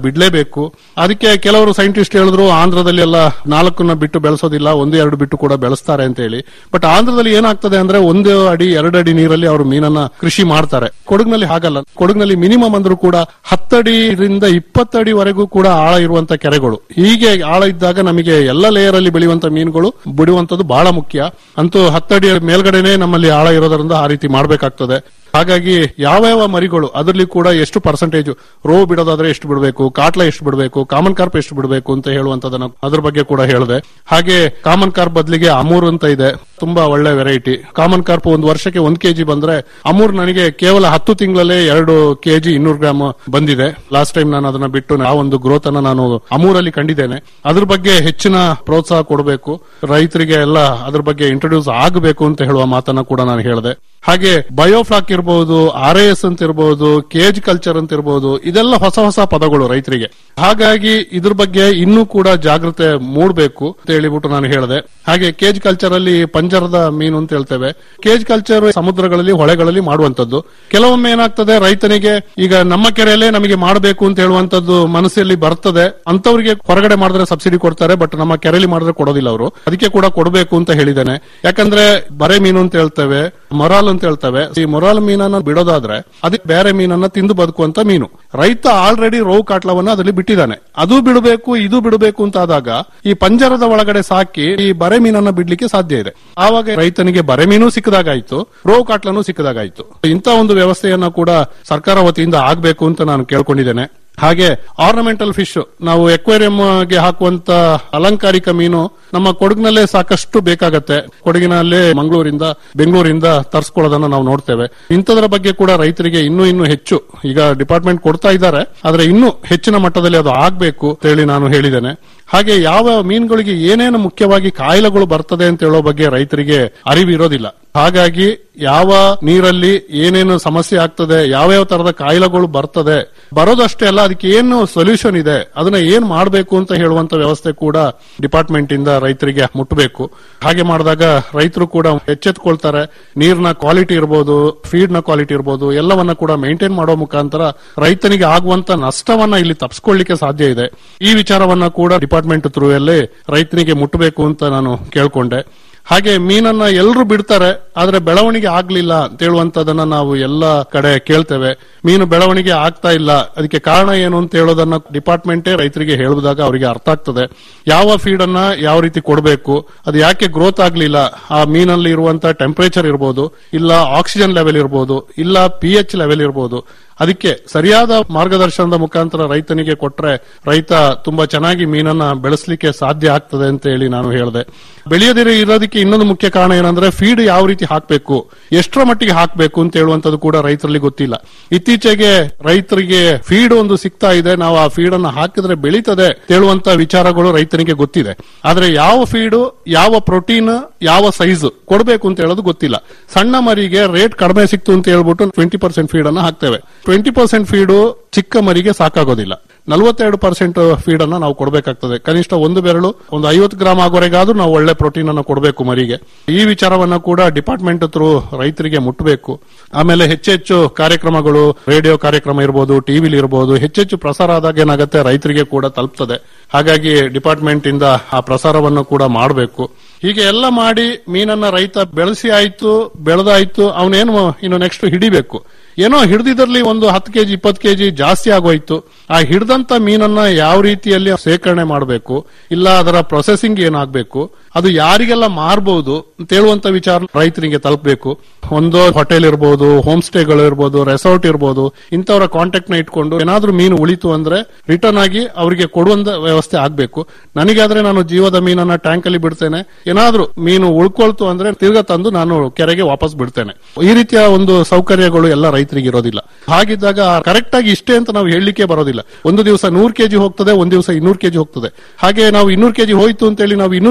ಬಿಡ್ಲೇಬೇಕು ಅದಕ್ಕೆ ಕೆಲವರು ಸೈಂಟಿಸ್ಟ್ ಹೇಳಿದ್ರು ಆಂಧ್ರದಲ್ಲಿ ಎಲ್ಲ ನಾಲ್ಕನ್ನ ಬಿಟ್ಟು ಬೆಳೆಸೋದಿಲ್ಲ ಒಂದು ಎರಡು ಬಿಟ್ಟು ಕೂಡ ಬೆಳೆಸ್ತಾರೆ ಅಂತ ಹೇಳಿ ಬಟ್ ಆಂಧ್ರದಲ್ಲಿ ಏನಾಗ್ತದೆ ಅಂದ್ರೆ ಒಂದು ಅಡಿ ಎರಡು ಅಡಿ ನೀರಲ್ಲಿ ಅವರು ಮೀನನ್ನ ಕೃಷಿ ಮಾಡ್ತಾರೆ ಕೊಡಗಿನಲ್ಲಿ ಹಾಗಲ್ಲ ಕೊಡಗಿನಲ್ಲಿ ಮಿನಿಮಮ್ ಅಂದ್ರೂ ಕೂಡ ಹತ್ತಡಿರಿಂದ ಇಪ್ಪತ್ತಡಿವರೆಗೂ ಕೂಡ ಆಳ ಇರುವಂತ ಕೆರೆಗಳು ಹೀಗೆ ಆಳ ಇದ್ದಾಗ ನಮಗೆ ಎಲ್ಲ ಲೇಯರ್ ಅಲ್ಲಿ ಬೆಳೆಯುವಂತ ಮೀನುಗಳು ಬಿಡುವಂತದ್ದು ಬಹಳ ಮುಖ್ಯ ಅಂತೂ ಹತ್ತಡಿ ಮೇಲ್ಗಡೆನೆ ನಮ್ಮಲ್ಲಿ ಆಳ ಇರೋದ್ರಿಂದ ಆ ರೀತಿ ಮಾಡಬೇಕಾಗ್ತದೆ ಹಾಗಾಗಿ ಯಾವ ಯಾವ ಮರಿಗಳು ಅದರಲ್ಲಿ ಕೂಡ ಎಷ್ಟು ಪರ್ಸೆಂಟೇಜ್ ರೋ ಬಿಡೋದಾದ್ರೆ ಎಷ್ಟು ಬಿಡಬೇಕು ಕಾಟ್ಲ ಎಷ್ಟು ಬಿಡಬೇಕು ಕಾಮನ್ ಕಾರ್ಪ್ ಎಷ್ಟು ಬಿಡಬೇಕು ಅಂತ ಹೇಳುವಂತದನ್ನ ಅದ್ರ ಬಗ್ಗೆ ಕೂಡ ಹೇಳಿದೆ ಹಾಗೆ ಕಾಮನ್ ಕಾರ್ಪ್ ಬದಲಿಗೆ ಅಮೂರ್ ಅಂತ ಇದೆ ತುಂಬಾ ಒಳ್ಳೆ ವೆರೈಟಿ ಕಾಮನ್ ಕಾರ್ಪ್ ಒಂದು ವರ್ಷಕ್ಕೆ ಒಂದ್ ಕೆಜಿ ಬಂದ್ರೆ ಅಮೂರ್ ನನಗೆ ಕೇವಲ ಹತ್ತು ತಿಂಗಳಲ್ಲೇ ಎರಡು ಕೆಜಿ ಇನ್ನೂರು ಗ್ರಾಮ್ ಬಂದಿದೆ ಲಾಸ್ಟ್ ಟೈಮ್ ನಾನು ಅದನ್ನ ಬಿಟ್ಟು ಆ ಒಂದು ಗ್ರೋತ್ ಅನ್ನ ನಾನು ಅಮೂರಲ್ಲಿ ಕಂಡಿದ್ದೇನೆ ಅದ್ರ ಬಗ್ಗೆ ಹೆಚ್ಚಿನ ಪ್ರೋತ್ಸಾಹ ಕೊಡಬೇಕು ರೈತರಿಗೆ ಎಲ್ಲ ಅದ್ರ ಬಗ್ಗೆ ಇಂಟ್ರೊಡ್ಯೂಸ್ ಆಗಬೇಕು ಅಂತ ಹೇಳುವ ಮಾತನ್ನ ಕೂಡ ನಾನು ಹೇಳಿದೆ ಹಾಗೆ ಬಯೋಫ್ಲಾಕ್ ಇರಬಹುದು ಆರ್ ಎಸ್ ಅಂತ ಇರಬಹುದು ಕೇಜ್ ಕಲ್ಚರ್ ಅಂತ ಇರಬಹುದು ಇದೆಲ್ಲ ಹೊಸ ಹೊಸ ಪದಗಳು ರೈತರಿಗೆ ಹಾಗಾಗಿ ಇದ್ರ ಬಗ್ಗೆ ಇನ್ನೂ ಕೂಡ ಜಾಗೃತೆ ಮೂಡಬೇಕು ಅಂತ ಹೇಳಿಬಿಟ್ಟು ನಾನು ಹೇಳಿದೆ ಹಾಗೆ ಕೇಜ್ ಕಲ್ಚರ್ ಅಲ್ಲಿ ಪಂಜರದ ಮೀನು ಅಂತ ಹೇಳ್ತೇವೆ ಕೇಜ್ ಕಲ್ಚರ್ ಸಮುದ್ರಗಳಲ್ಲಿ ಹೊಳೆಗಳಲ್ಲಿ ಮಾಡುವಂತದ್ದು ಕೆಲವೊಮ್ಮೆ ಏನಾಗ್ತದೆ ರೈತನಿಗೆ ಈಗ ನಮ್ಮ ಕೆರೆಯಲ್ಲೇ ನಮಗೆ ಮಾಡಬೇಕು ಅಂತ ಹೇಳುವಂತದ್ದು ಮನಸ್ಸಲ್ಲಿ ಬರ್ತದೆ ಅಂತವರಿಗೆ ಹೊರಗಡೆ ಮಾಡಿದ್ರೆ ಸಬ್ಸಿಡಿ ಕೊಡ್ತಾರೆ ಬಟ್ ನಮ್ಮ ಕೆರೆಯಲ್ಲಿ ಮಾಡಿದ್ರೆ ಕೊಡೋದಿಲ್ಲ ಅವರು ಅದಕ್ಕೆ ಕೂಡ ಕೊಡಬೇಕು ಅಂತ ಹೇಳಿದ್ದೇನೆ ಯಾಕಂದ್ರೆ ಬರೆ ಮೀನು ಅಂತ ಹೇಳ್ತೇವೆ ಮೊರಾಲ್ ಅಂತ ಹೇಳ್ತೇವೆ ಈ ಮೊರಾಲ್ ಮೀನನ್ನ ಬಿಡೋದಾದ್ರೆ ಅದಕ್ಕೆ ಬೇರೆ ಮೀನನ್ನ ತಿಂದು ಬದುಕುವಂತ ಮೀನು ರೈತ ಆಲ್ರೆಡಿ ರೋವ್ ಕಾಟ್ಲವನ್ನ ಅದರಲ್ಲಿ ಬಿಟ್ಟಿದ್ದಾನೆ ಅದು ಬಿಡಬೇಕು ಇದು ಬಿಡಬೇಕು ಅಂತ ಆದಾಗ ಈ ಪಂಜರದ ಒಳಗಡೆ ಸಾಕಿ ಈ ಬರೆ ಮೀನನ್ನ ಬಿಡ್ಲಿಕ್ಕೆ ಸಾಧ್ಯ ಇದೆ ಆವಾಗ ರೈತನಿಗೆ ಬರೆ ಮೀನು ಸಿಕ್ಕದಾಗಾಯ್ತು ರೋವ್ ಕಾಟ್ಲನು ಸಿಕ್ಕದಾಗಾಯ್ತು ಇಂಥ ಒಂದು ವ್ಯವಸ್ಥೆಯನ್ನ ಕೂಡ ಸರ್ಕಾರ ವತಿಯಿಂದ ಆಗ್ಬೇಕು ಅಂತ ನಾನು ಕೇಳ್ಕೊಂಡಿದ್ದೇನೆ ಹಾಗೆ ಆರ್ನಮೆಂಟಲ್ ಫಿಶ್ ನಾವು ಗೆ ಹಾಕುವಂತ ಅಲಂಕಾರಿಕ ಮೀನು ನಮ್ಮ ಕೊಡಗಿನಲ್ಲೇ ಸಾಕಷ್ಟು ಬೇಕಾಗತ್ತೆ ಕೊಡಗಿನಲ್ಲೇ ಮಂಗಳೂರಿಂದ ಬೆಂಗಳೂರಿಂದ ತರಿಸ್ಕೊಳ್ಳೋದನ್ನ ನಾವು ನೋಡ್ತೇವೆ ಇಂಥದ್ರ ಬಗ್ಗೆ ಕೂಡ ರೈತರಿಗೆ ಇನ್ನೂ ಇನ್ನೂ ಹೆಚ್ಚು ಈಗ ಡಿಪಾರ್ಟ್ಮೆಂಟ್ ಕೊಡ್ತಾ ಇದ್ದಾರೆ ಆದ್ರೆ ಇನ್ನೂ ಹೆಚ್ಚಿನ ಮಟ್ಟದಲ್ಲಿ ಅದು ಆಗ್ಬೇಕು ಅಂತ ಹೇಳಿ ನಾನು ಹೇಳಿದ್ದೇನೆ ಹಾಗೆ ಯಾವ ಮೀನುಗಳಿಗೆ ಏನೇನು ಮುಖ್ಯವಾಗಿ ಕಾಯಿಲೆಗಳು ಬರ್ತದೆ ಅಂತ ಹೇಳೋ ಬಗ್ಗೆ ರೈತರಿಗೆ ಅರಿವು ಇರೋದಿಲ್ಲ ಹಾಗಾಗಿ ಯಾವ ನೀರಲ್ಲಿ ಏನೇನು ಸಮಸ್ಯೆ ಆಗ್ತದೆ ಯಾವ್ಯಾವ ತರದ ಕಾಯಿಲೆಗಳು ಬರ್ತದೆ ಬರೋದಷ್ಟೇ ಅಲ್ಲ ಅದಕ್ಕೆ ಏನು ಸೊಲ್ಯೂಷನ್ ಇದೆ ಅದನ್ನ ಏನ್ ಮಾಡಬೇಕು ಅಂತ ಹೇಳುವಂತ ವ್ಯವಸ್ಥೆ ಕೂಡ ಡಿಪಾರ್ಟ್ಮೆಂಟ್ ಇಂದ ರೈತರಿಗೆ ಮುಟ್ಟಬೇಕು ಹಾಗೆ ಮಾಡಿದಾಗ ರೈತರು ಕೂಡ ಎಚ್ಚೆತ್ಕೊಳ್ತಾರೆ ನೀರಿನ ಕ್ವಾಲಿಟಿ ಇರ್ಬೋದು ಫೀಡ್ ನ ಕ್ವಾಲಿಟಿ ಇರ್ಬೋದು ಎಲ್ಲವನ್ನ ಕೂಡ ಮೇಂಟೈನ್ ಮಾಡೋ ಮುಖಾಂತರ ರೈತನಿಗೆ ಆಗುವಂತ ನಷ್ಟವನ್ನ ಇಲ್ಲಿ ತಪ್ಪಿಸ್ಕೊಳ್ಳಿಕ್ಕೆ ಸಾಧ್ಯ ಇದೆ ಈ ವಿಚಾರವನ್ನ ಕೂಡ ಡಿಪಾರ್ಟ್ಮೆಂಟ್ ಥ್ರೂ ಅಲ್ಲೇ ರೈತನಿಗೆ ಮುಟ್ಟಬೇಕು ಅಂತ ನಾನು ಕೇಳ್ಕೊಂಡೆ ಹಾಗೆ ಮೀನನ್ನ ಎಲ್ಲರೂ ಬಿಡ್ತಾರೆ ಆದ್ರೆ ಬೆಳವಣಿಗೆ ಆಗ್ಲಿಲ್ಲ ಅಂತ ಹೇಳುವಂತದನ್ನ ನಾವು ಎಲ್ಲ ಕಡೆ ಕೇಳ್ತೇವೆ ಮೀನು ಬೆಳವಣಿಗೆ ಆಗ್ತಾ ಇಲ್ಲ ಅದಕ್ಕೆ ಕಾರಣ ಏನು ಅಂತ ಹೇಳೋದನ್ನ ಡಿಪಾರ್ಟ್ಮೆಂಟೇ ರೈತರಿಗೆ ಹೇಳಿದಾಗ ಅವರಿಗೆ ಅರ್ಥ ಆಗ್ತದೆ ಯಾವ ಫೀಡ್ ಅನ್ನ ಯಾವ ರೀತಿ ಕೊಡಬೇಕು ಅದು ಯಾಕೆ ಗ್ರೋತ್ ಆಗ್ಲಿಲ್ಲ ಆ ಮೀನಲ್ಲಿ ಇರುವಂತ ಟೆಂಪರೇಚರ್ ಇರ್ಬೋದು ಇಲ್ಲ ಆಕ್ಸಿಜನ್ ಲೆವೆಲ್ ಇರ್ಬೋದು ಇಲ್ಲ ಪಿ ಎಚ್ ಲೆವೆಲ್ ಇರ್ಬೋದು ಅದಕ್ಕೆ ಸರಿಯಾದ ಮಾರ್ಗದರ್ಶನದ ಮುಖಾಂತರ ರೈತನಿಗೆ ಕೊಟ್ರೆ ರೈತ ತುಂಬಾ ಚೆನ್ನಾಗಿ ಮೀನನ್ನ ಬೆಳೆಸಲಿಕ್ಕೆ ಸಾಧ್ಯ ಆಗ್ತದೆ ಅಂತ ಹೇಳಿ ನಾನು ಹೇಳಿದೆ ಬೆಳೆಯದಿರೋ ಇರೋದಕ್ಕೆ ಇನ್ನೊಂದು ಮುಖ್ಯ ಕಾರಣ ಏನಂದ್ರೆ ಫೀಡ್ ಯಾವ ರೀತಿ ಹಾಕಬೇಕು ಎಷ್ಟರ ಮಟ್ಟಿಗೆ ಹಾಕಬೇಕು ಅಂತ ಹೇಳುವಂತದ್ದು ಕೂಡ ರೈತರಲ್ಲಿ ಗೊತ್ತಿಲ್ಲ ಇತ್ತೀಚೆಗೆ ರೈತರಿಗೆ ಫೀಡ್ ಒಂದು ಸಿಗ್ತಾ ಇದೆ ನಾವು ಆ ಫೀಡ್ ಅನ್ನ ಹಾಕಿದ್ರೆ ಬೆಳೀತದೆ ಹೇಳುವಂತ ವಿಚಾರಗಳು ರೈತನಿಗೆ ಗೊತ್ತಿದೆ ಆದ್ರೆ ಯಾವ ಫೀಡು ಯಾವ ಪ್ರೋಟೀನ್ ಯಾವ ಸೈಜ್ ಕೊಡಬೇಕು ಅಂತ ಹೇಳೋದು ಗೊತ್ತಿಲ್ಲ ಸಣ್ಣ ಮರಿಗೆ ರೇಟ್ ಕಡಿಮೆ ಸಿಕ್ತು ಅಂತ ಹೇಳ್ಬಿಟ್ಟು ಟ್ವೆಂಟಿ ಪರ್ಸೆಂಟ್ ಫೀಡ್ ಅನ್ನ ಹಾಕ್ತೇವೆ ಟ್ವೆಂಟಿ ಪರ್ಸೆಂಟ್ ಫೀಡು ಚಿಕ್ಕ ಮರಿಗೆ ಸಾಕಾಗೋದಿಲ್ಲ ನಲವತ್ತೆರಡು ಪರ್ಸೆಂಟ್ ಫೀಡ್ ಅನ್ನ ನಾವು ಕೊಡಬೇಕಾಗ್ತದೆ ಕನಿಷ್ಠ ಒಂದು ಬೆರಳು ಒಂದು ಐವತ್ತು ಗ್ರಾಮ್ ಆಗೋರೆಗಾದ್ರೂ ನಾವು ಒಳ್ಳೆ ಪ್ರೋಟೀನ್ ಅನ್ನು ಕೊಡಬೇಕು ಮರಿಗೆ ಈ ವಿಚಾರವನ್ನ ಕೂಡ ಡಿಪಾರ್ಟ್ಮೆಂಟ್ ಥ್ರೂ ರೈತರಿಗೆ ಮುಟ್ಟಬೇಕು ಆಮೇಲೆ ಹೆಚ್ಚೆಚ್ಚು ಕಾರ್ಯಕ್ರಮಗಳು ರೇಡಿಯೋ ಕಾರ್ಯಕ್ರಮ ಇರಬಹುದು ಟಿವಿಲಿ ಇರಬಹುದು ಹೆಚ್ಚೆಚ್ಚು ಪ್ರಸಾರ ಆದಾಗ ಏನಾಗುತ್ತೆ ರೈತರಿಗೆ ಕೂಡ ತಲುಪ್ತದೆ ಹಾಗಾಗಿ ಡಿಪಾರ್ಟ್ಮೆಂಟ್ ಇಂದ ಆ ಪ್ರಸಾರವನ್ನು ಕೂಡ ಮಾಡಬೇಕು ಹೀಗೆ ಎಲ್ಲ ಮಾಡಿ ಮೀನನ್ನ ರೈತ ಬೆಳೆಸಿ ಆಯ್ತು ಬೆಳೆದಾಯ್ತು ಅವನೇನು ಇನ್ನು ನೆಕ್ಸ್ಟ್ ಹಿಡಿಬೇಕು ಏನೋ ಹಿಡಿದಿದ್ರಲ್ಲಿ ಒಂದು ಹತ್ತು ಕೆಜಿ ಇಪ್ಪತ್ತು ಕೆಜಿ ಜಾಸ್ತಿ ಆಗೋಯ್ತು ಆ ಹಿಡ್ದಂತ ಮೀನನ್ನ ಯಾವ ರೀತಿಯಲ್ಲಿ ಸೇಕರಣೆ ಮಾಡಬೇಕು ಇಲ್ಲ ಅದರ ಪ್ರೊಸೆಸಿಂಗ್ ಏನಾಗಬೇಕು ಅದು ಯಾರಿಗೆಲ್ಲ ಮಾರಬಹುದು ಅಂತ ಹೇಳುವಂತ ವಿಚಾರ ರೈತರಿಗೆ ತಲುಪಬೇಕು ಒಂದು ಹೋಟೆಲ್ ಇರ್ಬೋದು ಹೋಮ್ ಸ್ಟೇಗಳು ಇರ್ಬೋದು ರೆಸಾರ್ಟ್ ಇರ್ಬೋದು ಇಂಥವರ ಕಾಂಟ್ಯಾಕ್ಟ್ ನ ಇಟ್ಕೊಂಡು ಏನಾದ್ರೂ ಮೀನು ಉಳಿತು ಅಂದ್ರೆ ರಿಟರ್ನ್ ಆಗಿ ಅವರಿಗೆ ಕೊಡುವಂತ ವ್ಯವಸ್ಥೆ ಆಗ್ಬೇಕು ನನಗಾದ್ರೆ ನಾನು ಜೀವದ ಮೀನನ್ನ ಟ್ಯಾಂಕ್ ಅಲ್ಲಿ ಬಿಡ್ತೇನೆ ಏನಾದ್ರೂ ಮೀನು ಉಳ್ಕೊಳ್ತು ಅಂದ್ರೆ ತಿರ್ಗಾ ತಂದು ನಾನು ಕೆರೆಗೆ ವಾಪಸ್ ಬಿಡ್ತೇನೆ ಈ ರೀತಿಯ ಒಂದು ಸೌಕರ್ಯಗಳು ಎಲ್ಲ ರೈತರಿಗೆ ಇರೋದಿಲ್ಲ ಹಾಗಿದ್ದಾಗ ಕರೆಕ್ಟ್ ಆಗಿ ಇಷ್ಟೇ ಅಂತ ನಾವು ಹೇಳಲಿಕ್ಕೆ ಬರೋದಿಲ್ಲ ಒಂದು ದಿವಸ ನೂರು ಕೆಜಿ ಹೋಗ್ತದೆ ಒಂದು ದಿವಸ ಇನ್ನೂರು ಕೆಜಿ ಹೋಗ್ತದೆ ಹಾಗೆ ನಾವು ಇನ್ನೂರು ಕೆಜಿ ಹೋಯ್ತು ಅಂತ ಹೇಳಿ ನಾವು ಇನ್ನೂರು ಕೆಜಿ ಮೀನನ್ನ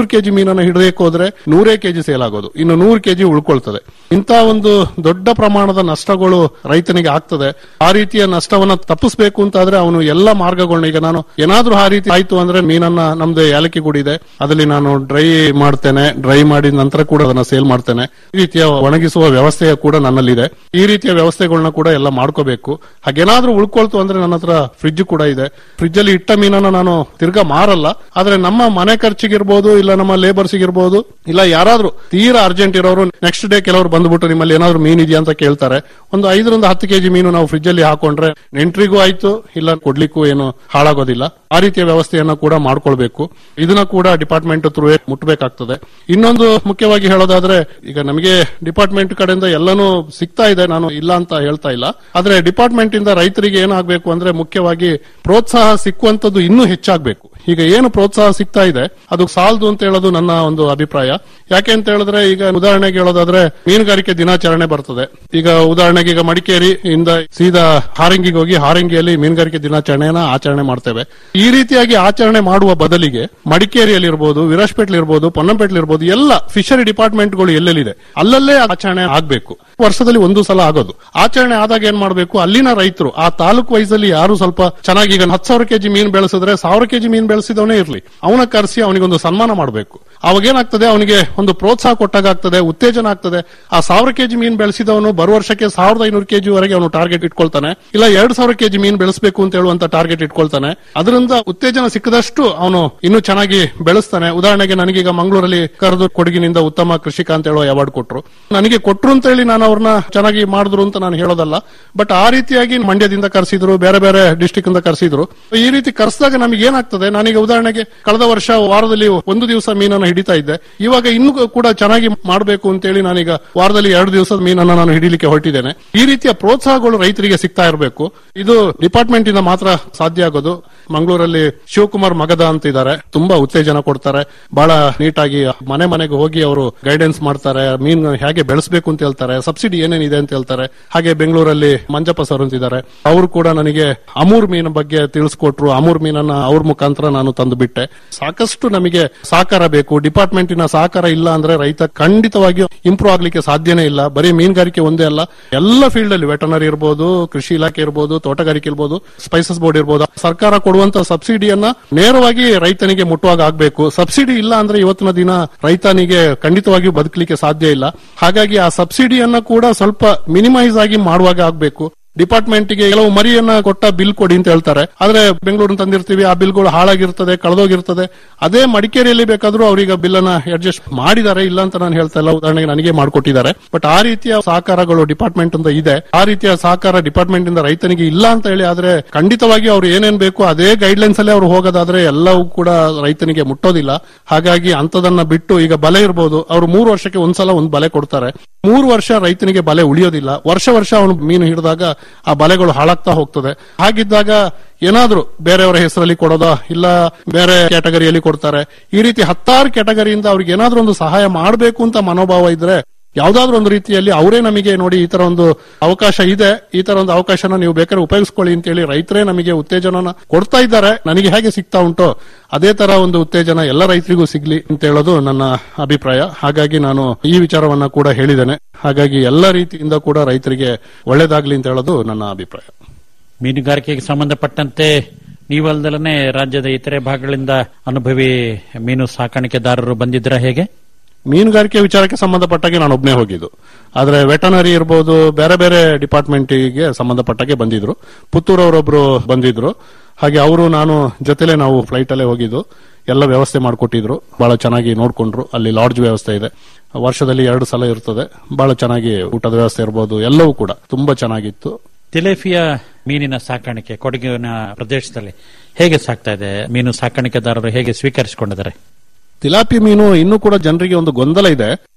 ಮೀನನ್ನ ಹಿಡಿಯಕ್ಕೆ ಹೋದ್ರೆ ನೂರೇ ಕೆಜಿ ಸೇಲ್ ಆಗೋದು ಇನ್ನು ನೂರು ಕೆಜಿ ಉಳ್ಕೊಳ್ತದೆ ಇಂಥ ಒಂದು ದೊಡ್ಡ ಪ್ರಮಾಣದ ನಷ್ಟಗಳು ರೈತನಿಗೆ ಆಗ್ತದೆ ಆ ರೀತಿಯ ನಷ್ಟವನ್ನ ತಪ್ಪಿಸಬೇಕು ಅಂತಾದ್ರೆ ಅವನು ಎಲ್ಲ ಮಾರ್ಗಗಳನ್ನ ಈಗ ನಾನು ಏನಾದ್ರೂ ಆ ರೀತಿ ಆಯ್ತು ಅಂದ್ರೆ ಮೀನನ್ನ ನಮ್ದು ಏಲಕ್ಕಿ ಗುಡಿ ಇದೆ ಅದರಲ್ಲಿ ನಾನು ಡ್ರೈ ಮಾಡ್ತೇನೆ ಡ್ರೈ ಮಾಡಿದ ನಂತರ ಕೂಡ ಅದನ್ನ ಸೇಲ್ ಮಾಡ್ತೇನೆ ಈ ರೀತಿಯ ಒಣಗಿಸುವ ವ್ಯವಸ್ಥೆ ಕೂಡ ನನ್ನಲ್ಲಿದೆ ಈ ರೀತಿಯ ವ್ಯವಸ್ಥೆಗಳನ್ನ ಕೂಡ ಎಲ್ಲ ಮಾಡ್ಕೋಬೇಕು ಹಾಗೇನಾದ್ರೂ ಉಳ್ಕೊಳ್ತು ಅಂದ್ರೆ ನನ್ನ ಹತ್ರ ಫ್ರಿಡ್ಜ್ ಕೂಡ ಇದೆ ಫ್ರಿಡ್ಜ್ ಅಲ್ಲಿ ಇಟ್ಟ ಮೀನನ್ನ ನಾನು ತಿರ್ಗಾ ಮಾರಲ್ಲ ಆದ್ರೆ ನಮ್ಮ ಮನೆ ಖರ್ಚಿಗಿರ್ಬೋದು ಇಲ್ಲ ನಮ್ಮ ಲೇಬರ್ಸ್ ಇರ್ಬೋದು ಇಲ್ಲ ಯಾರಾದ್ರೂ ತೀರಾ ಅರ್ಜೆಂಟ್ ಇರೋರು ನೆಕ್ಸ್ಟ್ ಡೇ ಕೆಲವರು ಬಂದ್ಬಿಟ್ಟು ನಿಮ್ಮಲ್ಲಿ ಏನಾದ್ರು ಮೀನ್ ಇದೆಯಾ ಅಂತ ಕೇಳ್ತಾರೆ ಒಂದು ಐದರಿಂದ ಹತ್ತು ಕೆಜಿ ಮೀನು ನಾವು ಫ್ರಿಡ್ಜ್ ಅಲ್ಲಿ ಹಾಕೊಂಡ್ರೆ ನೆಂಟ್ರಿಗೂ ಆಯ್ತು ಇಲ್ಲ ಕೊಡ್ಲಿಕ್ಕೂ ಏನು ಹಾಳಾಗೋದಿಲ್ಲ ಆ ರೀತಿಯ ವ್ಯವಸ್ಥೆಯನ್ನ ಕೂಡ ಮಾಡ್ಕೊಳ್ಬೇಕು ಇದನ್ನ ಕೂಡ ಡಿಪಾರ್ಟ್ಮೆಂಟ್ ಥ್ರೂ ಮುಟ್ಟಬೇಕಾಗ್ತದೆ ಇನ್ನೊಂದು ಮುಖ್ಯವಾಗಿ ಹೇಳೋದಾದ್ರೆ ಈಗ ನಮಗೆ ಡಿಪಾರ್ಟ್ಮೆಂಟ್ ಕಡೆಯಿಂದ ಎಲ್ಲಾನು ಸಿಗ್ತಾ ಇದೆ ನಾನು ಇಲ್ಲ ಅಂತ ಹೇಳ್ತಾ ಇಲ್ಲ ಆದ್ರೆ ಡಿಪಾರ್ಟ್ಮೆಂಟ್ ಇಂದ ರೈತರಿಗೆ ಏನಾಗಬೇಕು ಅಂದ್ರೆ ಮುಖ್ಯವಾಗಿ ಪ್ರೋತ್ಸಾಹ ಸಿಕ್ಕುವಂತದ್ದು ಇನ್ನೂ ಹೆಚ್ಚಾಗಬೇಕು ಈಗ ಏನು ಪ್ರೋತ್ಸಾಹ ಸಿಗ್ತಾ ಇದೆ ಅದು ಸಾಲದು ಅಂತ ಹೇಳೋದು ನನ್ನ ಒಂದು ಅಭಿಪ್ರಾಯ ಯಾಕೆ ಅಂತ ಹೇಳಿದ್ರೆ ಈಗ ಉದಾಹರಣೆಗೆ ಹೇಳೋದಾದ್ರೆ ಮೀನುಗಾರಿಕೆ ದಿನಾಚರಣೆ ಬರ್ತದೆ ಈಗ ಉದಾಹರಣೆಗೆ ಈಗ ಮಡಿಕೇರಿ ಇಂದ ಸೀದಾ ಹಾರಂಗಿಗೆ ಹೋಗಿ ಹಾರಂಗಿಯಲ್ಲಿ ಮೀನುಗಾರಿಕೆ ದಿನಾಚರಣೆಯನ್ನ ಆಚರಣೆ ಮಾಡ್ತೇವೆ ಈ ರೀತಿಯಾಗಿ ಆಚರಣೆ ಮಾಡುವ ಬದಲಿಗೆ ಮಡಿಕೇರಿಯಲ್ಲಿ ಇರ್ಬೋದು ವಿರಾಜ್ಪೇಟ್ಲಿ ಇರ್ಬೋದು ಪೊನ್ನಂಪೇಟ್ಲಿ ಇರ್ಬೋದು ಎಲ್ಲ ಫಿಶರಿ ಡಿಪಾರ್ಟ್ಮೆಂಟ್ಗಳು ಎಲ್ಲೆಲ್ಲಿದೆ ಅಲ್ಲಲ್ಲೇ ಆಚರಣೆ ಆಗ್ಬೇಕು ವರ್ಷದಲ್ಲಿ ಒಂದು ಸಲ ಆಗೋದು ಆಚರಣೆ ಆದಾಗ ಏನ್ ಮಾಡಬೇಕು ಅಲ್ಲಿನ ರೈತರು ಆ ತಾಲೂಕು ವೈಸಲ್ಲಿ ಯಾರು ಸ್ವಲ್ಪ ಚೆನ್ನಾಗಿ ಈಗ ಹತ್ತು ಸಾವಿರ ಕೆಜಿ ಮೀನು ಬೆಳೆಸಿದ್ರೆ ಸಾವಿರ ಕೆಜಿ ಮೀನು ಬೆಳೆಸಿದವನೇ ಇರ್ಲಿ ಅವನ ಕರೆಸಿ ಅವನಿಗೊಂದು ಸನ್ಮಾನ ಮಾಡಬೇಕು ಅವಾಗ ಏನಾಗ್ತದೆ ಅವನಿಗೆ ಒಂದು ಪ್ರೋತ್ಸಾಹ ಕೊಟ್ಟಾಗ ಆಗ್ತದೆ ಉತ್ತೇಜನ ಆಗ್ತದೆ ಆ ಸಾವಿರ ಕೆಜಿ ಮೀನು ಬೆಳೆಸಿದವನು ಬರುವ ವರ್ಷಕ್ಕೆ ಸಾವಿರದ ಐನೂರು ಕೆಜಿ ವರೆಗೆ ಅವನು ಟಾರ್ಗೆಟ್ ಇಟ್ಕೊಳ್ತಾನೆ ಇಲ್ಲ ಎರಡ್ ಸಾವಿರ ಕೆಜಿ ಮೀನು ಬೆಳೆಸಬೇಕು ಅಂತ ಹೇಳುವಂತ ಟಾರ್ಗೆಟ್ ಇಟ್ಕೊಳ್ತಾನೆ ಅದರಿಂದ ಉತ್ತೇಜನ ಸಿಕ್ಕದಷ್ಟು ಅವನು ಇನ್ನೂ ಚೆನ್ನಾಗಿ ಬೆಳೆಸ್ತಾನೆ ಉದಾಹರಣೆಗೆ ನನಗೀಗ ಮಂಗಳೂರಲ್ಲಿ ಕರೆದು ಕೊಡಗಿನಿಂದ ಉತ್ತಮ ಕೃಷಿಕ ಅಂತ ಹೇಳುವ ಅವಾರ್ಡ್ ಕೊಟ್ರು ನನಗೆ ಕೊಟ್ರು ಅಂತ ಹೇಳಿ ನಾನು ಅವ್ರನ್ನ ಚೆನ್ನಾಗಿ ಮಾಡಿದ್ರು ಅಂತ ನಾನು ಹೇಳೋದಲ್ಲ ಬಟ್ ಆ ರೀತಿಯಾಗಿ ಮಂಡ್ಯದಿಂದ ಕರೆಸಿದ್ರು ಬೇರೆ ಬೇರೆ ಡಿಸ್ಟಿಕ್ ಇಂದ ಕರೆಸಿದ್ರು ಈ ರೀತಿ ಕರೆಸಿದಾಗ ನಮಗೆ ಏನಾಗ್ತದೆ ನಾನೀಗ ಉದಾಹರಣೆಗೆ ಕಳೆದ ವರ್ಷ ವಾರದಲ್ಲಿ ಒಂದು ದಿವಸ ಮೀನನ್ನು ಹಿಡಿತಾ ಇದ್ದೆ ಇವಾಗ ಇನ್ನೂ ಕೂಡ ಚೆನ್ನಾಗಿ ಮಾಡಬೇಕು ಅಂತೇಳಿ ನಾನೀಗ ವಾರದಲ್ಲಿ ಎರಡು ದಿವಸದ ಮೀನನ್ನ ನಾನು ಹಿಡಿಲಿಕ್ಕೆ ಹೊರಟಿದ್ದೇನೆ ಈ ರೀತಿಯ ಪ್ರೋತ್ಸಾಹಗಳು ರೈತರಿಗೆ ಸಿಗ್ತಾ ಇರಬೇಕು ಇದು ಡಿಪಾರ್ಟ್ಮೆಂಟ್ ಇಂದ ಮಾತ್ರ ಸಾಧ್ಯ ಆಗೋದು ಮಂಗಳೂರಲ್ಲಿ ಶಿವಕುಮಾರ್ ಮಗದ ಅಂತ ಇದ್ದಾರೆ ತುಂಬಾ ಉತ್ತೇಜನ ಕೊಡ್ತಾರೆ ಬಹಳ ನೀಟಾಗಿ ಮನೆ ಮನೆಗೆ ಹೋಗಿ ಅವರು ಗೈಡೆನ್ಸ್ ಮಾಡ್ತಾರೆ ಮೀನು ಹೇಗೆ ಬೆಳೆಸಬೇಕು ಅಂತ ಹೇಳ್ತಾರೆ ಸಬ್ಸಿಡಿ ಏನೇನಿದೆ ಅಂತ ಹೇಳ್ತಾರೆ ಹಾಗೆ ಬೆಂಗಳೂರಲ್ಲಿ ಮಂಜಪ್ಪ ಸರ್ ಅಂತಿದ್ದಾರೆ ಅವರು ಕೂಡ ನನಗೆ ಅಮೂರ್ ಮೀನು ಬಗ್ಗೆ ತಿಳಿಸ್ಕೊಟ್ರು ಅಮೂರ್ ಮೀನನ್ನ ಅವ್ರ ಮುಖಾಂತರ ನಾನು ತಂದು ಬಿಟ್ಟೆ ಸಾಕಷ್ಟು ನಮಗೆ ಸಹಕಾರ ಬೇಕು ಡಿಪಾರ್ಟ್ಮೆಂಟಿನ ಸಹಕಾರ ಇಲ್ಲ ಅಂದ್ರೆ ರೈತ ಖಂಡಿತವಾಗಿಯೂ ಇಂಪ್ರೂವ್ ಆಗ್ಲಿಕ್ಕೆ ಸಾಧ್ಯನೇ ಇಲ್ಲ ಬರೀ ಮೀನುಗಾರಿಕೆ ಒಂದೇ ಅಲ್ಲ ಎಲ್ಲ ಫೀಲ್ಡ್ ಅಲ್ಲಿ ವೆಟನರಿ ಇರ್ಬೋದು ಕೃಷಿ ಇಲಾಖೆ ಇರ್ಬೋದು ತೋಟಗಾರಿಕೆ ಇರ್ಬೋದು ಸ್ಪೈಸಸ್ ಬೋರ್ಡ್ ಇರ್ಬೋದು ಸರ್ಕಾರ ಕೊಡುವಂತ ಸಬ್ಸಿಡಿಯನ್ನ ನೇರವಾಗಿ ರೈತನಿಗೆ ಮುಟ್ಟುವಾಗ ಆಗ್ಬೇಕು ಸಬ್ಸಿಡಿ ಇಲ್ಲ ಅಂದ್ರೆ ಇವತ್ತಿನ ದಿನ ರೈತನಿಗೆ ಖಂಡಿತವಾಗಿಯೂ ಬದುಕಲಿಕ್ಕೆ ಸಾಧ್ಯ ಇಲ್ಲ ಹಾಗಾಗಿ ಆ ಸಬ್ಸಿಡಿಯನ್ನ ಕೂಡ ಸ್ವಲ್ಪ ಮಿನಿಮೈಸ್ ಆಗಿ ಮಾಡುವಾಗ ಆಗ್ಬೇಕು ಡಿಪಾರ್ಟ್ಮೆಂಟ್ ಗೆ ಕೆಲವು ಮರಿಯನ್ನ ಕೊಟ್ಟ ಬಿಲ್ ಕೊಡಿ ಅಂತ ಹೇಳ್ತಾರೆ ಆದ್ರೆ ಬೆಂಗಳೂರಿನ ತಂದಿರ್ತೀವಿ ಆ ಬಿಲ್ಗಳು ಹಾಳಾಗಿರ್ತದೆ ಕಳೆದೋಗಿರ್ತದೆ ಅದೇ ಮಡಿಕೇರಿಯಲ್ಲಿ ಬೇಕಾದ್ರೂ ಅವ್ರೀಗ ಬಿಲ್ ಅನ್ನ ಅಡ್ಜಸ್ಟ್ ಮಾಡಿದ್ದಾರೆ ಇಲ್ಲ ಅಂತ ನಾನು ಹೇಳ್ತಾ ಇಲ್ಲ ಉದಾಹರಣೆಗೆ ನನಗೆ ಮಾಡಿಕೊಟ್ಟಿದ್ದಾರೆ ಬಟ್ ಆ ರೀತಿಯ ಸಹಕಾರಗಳು ಡಿಪಾರ್ಟ್ಮೆಂಟ್ ಅಂತ ಇದೆ ಆ ರೀತಿಯ ಸಹಕಾರ ಡಿಪಾರ್ಟ್ಮೆಂಟ್ ಇಂದ ರೈತನಿಗೆ ಇಲ್ಲ ಅಂತ ಹೇಳಿ ಆದ್ರೆ ಖಂಡಿತವಾಗಿ ಅವ್ರು ಏನೇನ್ ಬೇಕು ಅದೇ ಗೈಡ್ಲೈನ್ಸ್ ಅಲ್ಲೇ ಅವ್ರು ಹೋಗೋದಾದ್ರೆ ಎಲ್ಲವೂ ಕೂಡ ರೈತನಿಗೆ ಮುಟ್ಟೋದಿಲ್ಲ ಹಾಗಾಗಿ ಅಂತದನ್ನ ಬಿಟ್ಟು ಈಗ ಬಲೆ ಇರ್ಬೋದು ಅವ್ರು ಮೂರು ವರ್ಷಕ್ಕೆ ಒಂದ್ಸಲ ಒಂದು ಬಲೆ ಕೊಡ್ತಾರೆ ಮೂರು ವರ್ಷ ರೈತನಿಗೆ ಬಲೆ ಉಳಿಯೋದಿಲ್ಲ ವರ್ಷ ವರ್ಷ ಅವನು ಮೀನು ಹಿಡಿದಾಗ ಆ ಬಲೆಗಳು ಹಾಳಾಗ್ತಾ ಹೋಗ್ತದೆ ಹಾಗಿದ್ದಾಗ ಏನಾದ್ರೂ ಬೇರೆಯವರ ಹೆಸರಲ್ಲಿ ಕೊಡೋದಾ ಇಲ್ಲ ಬೇರೆ ಕ್ಯಾಟಗರಿಯಲ್ಲಿ ಕೊಡ್ತಾರೆ ಈ ರೀತಿ ಹತ್ತಾರು ಕ್ಯಾಟಗರಿಯಿಂದ ಅವ್ರಿಗೆ ಏನಾದ್ರೂ ಒಂದು ಸಹಾಯ ಮಾಡಬೇಕು ಅಂತ ಮನೋಭಾವ ಇದ್ರೆ ಯಾವ್ದಾದ್ರು ಒಂದು ರೀತಿಯಲ್ಲಿ ಅವರೇ ನಮಗೆ ನೋಡಿ ಈ ತರ ಒಂದು ಅವಕಾಶ ಇದೆ ಈ ತರ ಒಂದು ಅವಕಾಶನ ನೀವು ಬೇಕಾದ್ರೆ ಉಪಯೋಗಿಸ್ಕೊಳ್ಳಿ ಅಂತ ಹೇಳಿ ರೈತರೇ ನಮಗೆ ಉತ್ತೇಜನ ಕೊಡ್ತಾ ಇದ್ದಾರೆ ನನಗೆ ಹೇಗೆ ಸಿಗ್ತಾ ಉಂಟೋ ಅದೇ ತರ ಒಂದು ಉತ್ತೇಜನ ಎಲ್ಲ ರೈತರಿಗೂ ಸಿಗ್ಲಿ ಅಂತ ಹೇಳೋದು ನನ್ನ ಅಭಿಪ್ರಾಯ ಹಾಗಾಗಿ ನಾನು ಈ ವಿಚಾರವನ್ನ ಕೂಡ ಹೇಳಿದ್ದೇನೆ ಹಾಗಾಗಿ ಎಲ್ಲ ರೀತಿಯಿಂದ ಕೂಡ ರೈತರಿಗೆ ಒಳ್ಳೇದಾಗ್ಲಿ ಅಂತ ಹೇಳೋದು ನನ್ನ ಅಭಿಪ್ರಾಯ ಮೀನುಗಾರಿಕೆಗೆ ಸಂಬಂಧಪಟ್ಟಂತೆ ನೀವಲ್ದಲನೆ ರಾಜ್ಯದ ಇತರೆ ಭಾಗಗಳಿಂದ ಅನುಭವಿ ಮೀನು ಸಾಕಾಣಿಕೆದಾರರು ಬಂದಿದ್ರ ಹೇಗೆ ಮೀನುಗಾರಿಕೆ ವಿಚಾರಕ್ಕೆ ಸಂಬಂಧಪಟ್ಟಾಗೆ ನಾನು ಒಬ್ಬನೇ ಹೋಗಿದ್ದು ಆದ್ರೆ ವೆಟನರಿ ಇರ್ಬೋದು ಬೇರೆ ಬೇರೆ ಡಿಪಾರ್ಟ್ಮೆಂಟ್ಗೆ ಸಂಬಂಧಪಟ್ಟಾಗೆ ಬಂದಿದ್ರು ಪುತ್ತೂರವರೊಬ್ರು ಬಂದಿದ್ರು ಹಾಗೆ ಅವರು ನಾನು ಜೊತೆಲೆ ನಾವು ಫ್ಲೈಟ್ ಅಲ್ಲೇ ಹೋಗಿದ್ದು ಎಲ್ಲ ವ್ಯವಸ್ಥೆ ಮಾಡಿಕೊಟ್ಟಿದ್ರು ಬಹಳ ಚೆನ್ನಾಗಿ ನೋಡ್ಕೊಂಡ್ರು ಅಲ್ಲಿ ಲಾಡ್ಜ್ ವ್ಯವಸ್ಥೆ ಇದೆ ವರ್ಷದಲ್ಲಿ ಎರಡು ಸಲ ಇರ್ತದೆ ಬಹಳ ಚೆನ್ನಾಗಿ ಊಟದ ವ್ಯವಸ್ಥೆ ಇರ್ಬೋದು ಎಲ್ಲವೂ ಕೂಡ ತುಂಬಾ ಚೆನ್ನಾಗಿತ್ತು ತಿಲೇಫಿಯಾ ಮೀನಿನ ಸಾಕಾಣಿಕೆ ಕೊಡಗಿನ ಪ್ರದೇಶದಲ್ಲಿ ಹೇಗೆ ಸಾಕ್ತಾ ಇದೆ ಮೀನು ಸಾಕಾಣಿಕೆದಾರರು ಹೇಗೆ ಸ್ವೀಕರಿಸಿಕೊಂಡಿದ್ದಾರೆ ತಿಲಾಪಿ ಮೀನು ಇನ್ನೂ ಕೂಡ ಜನರಿಗೆ ಒಂದು ಗೊಂದಲ ಇದೆ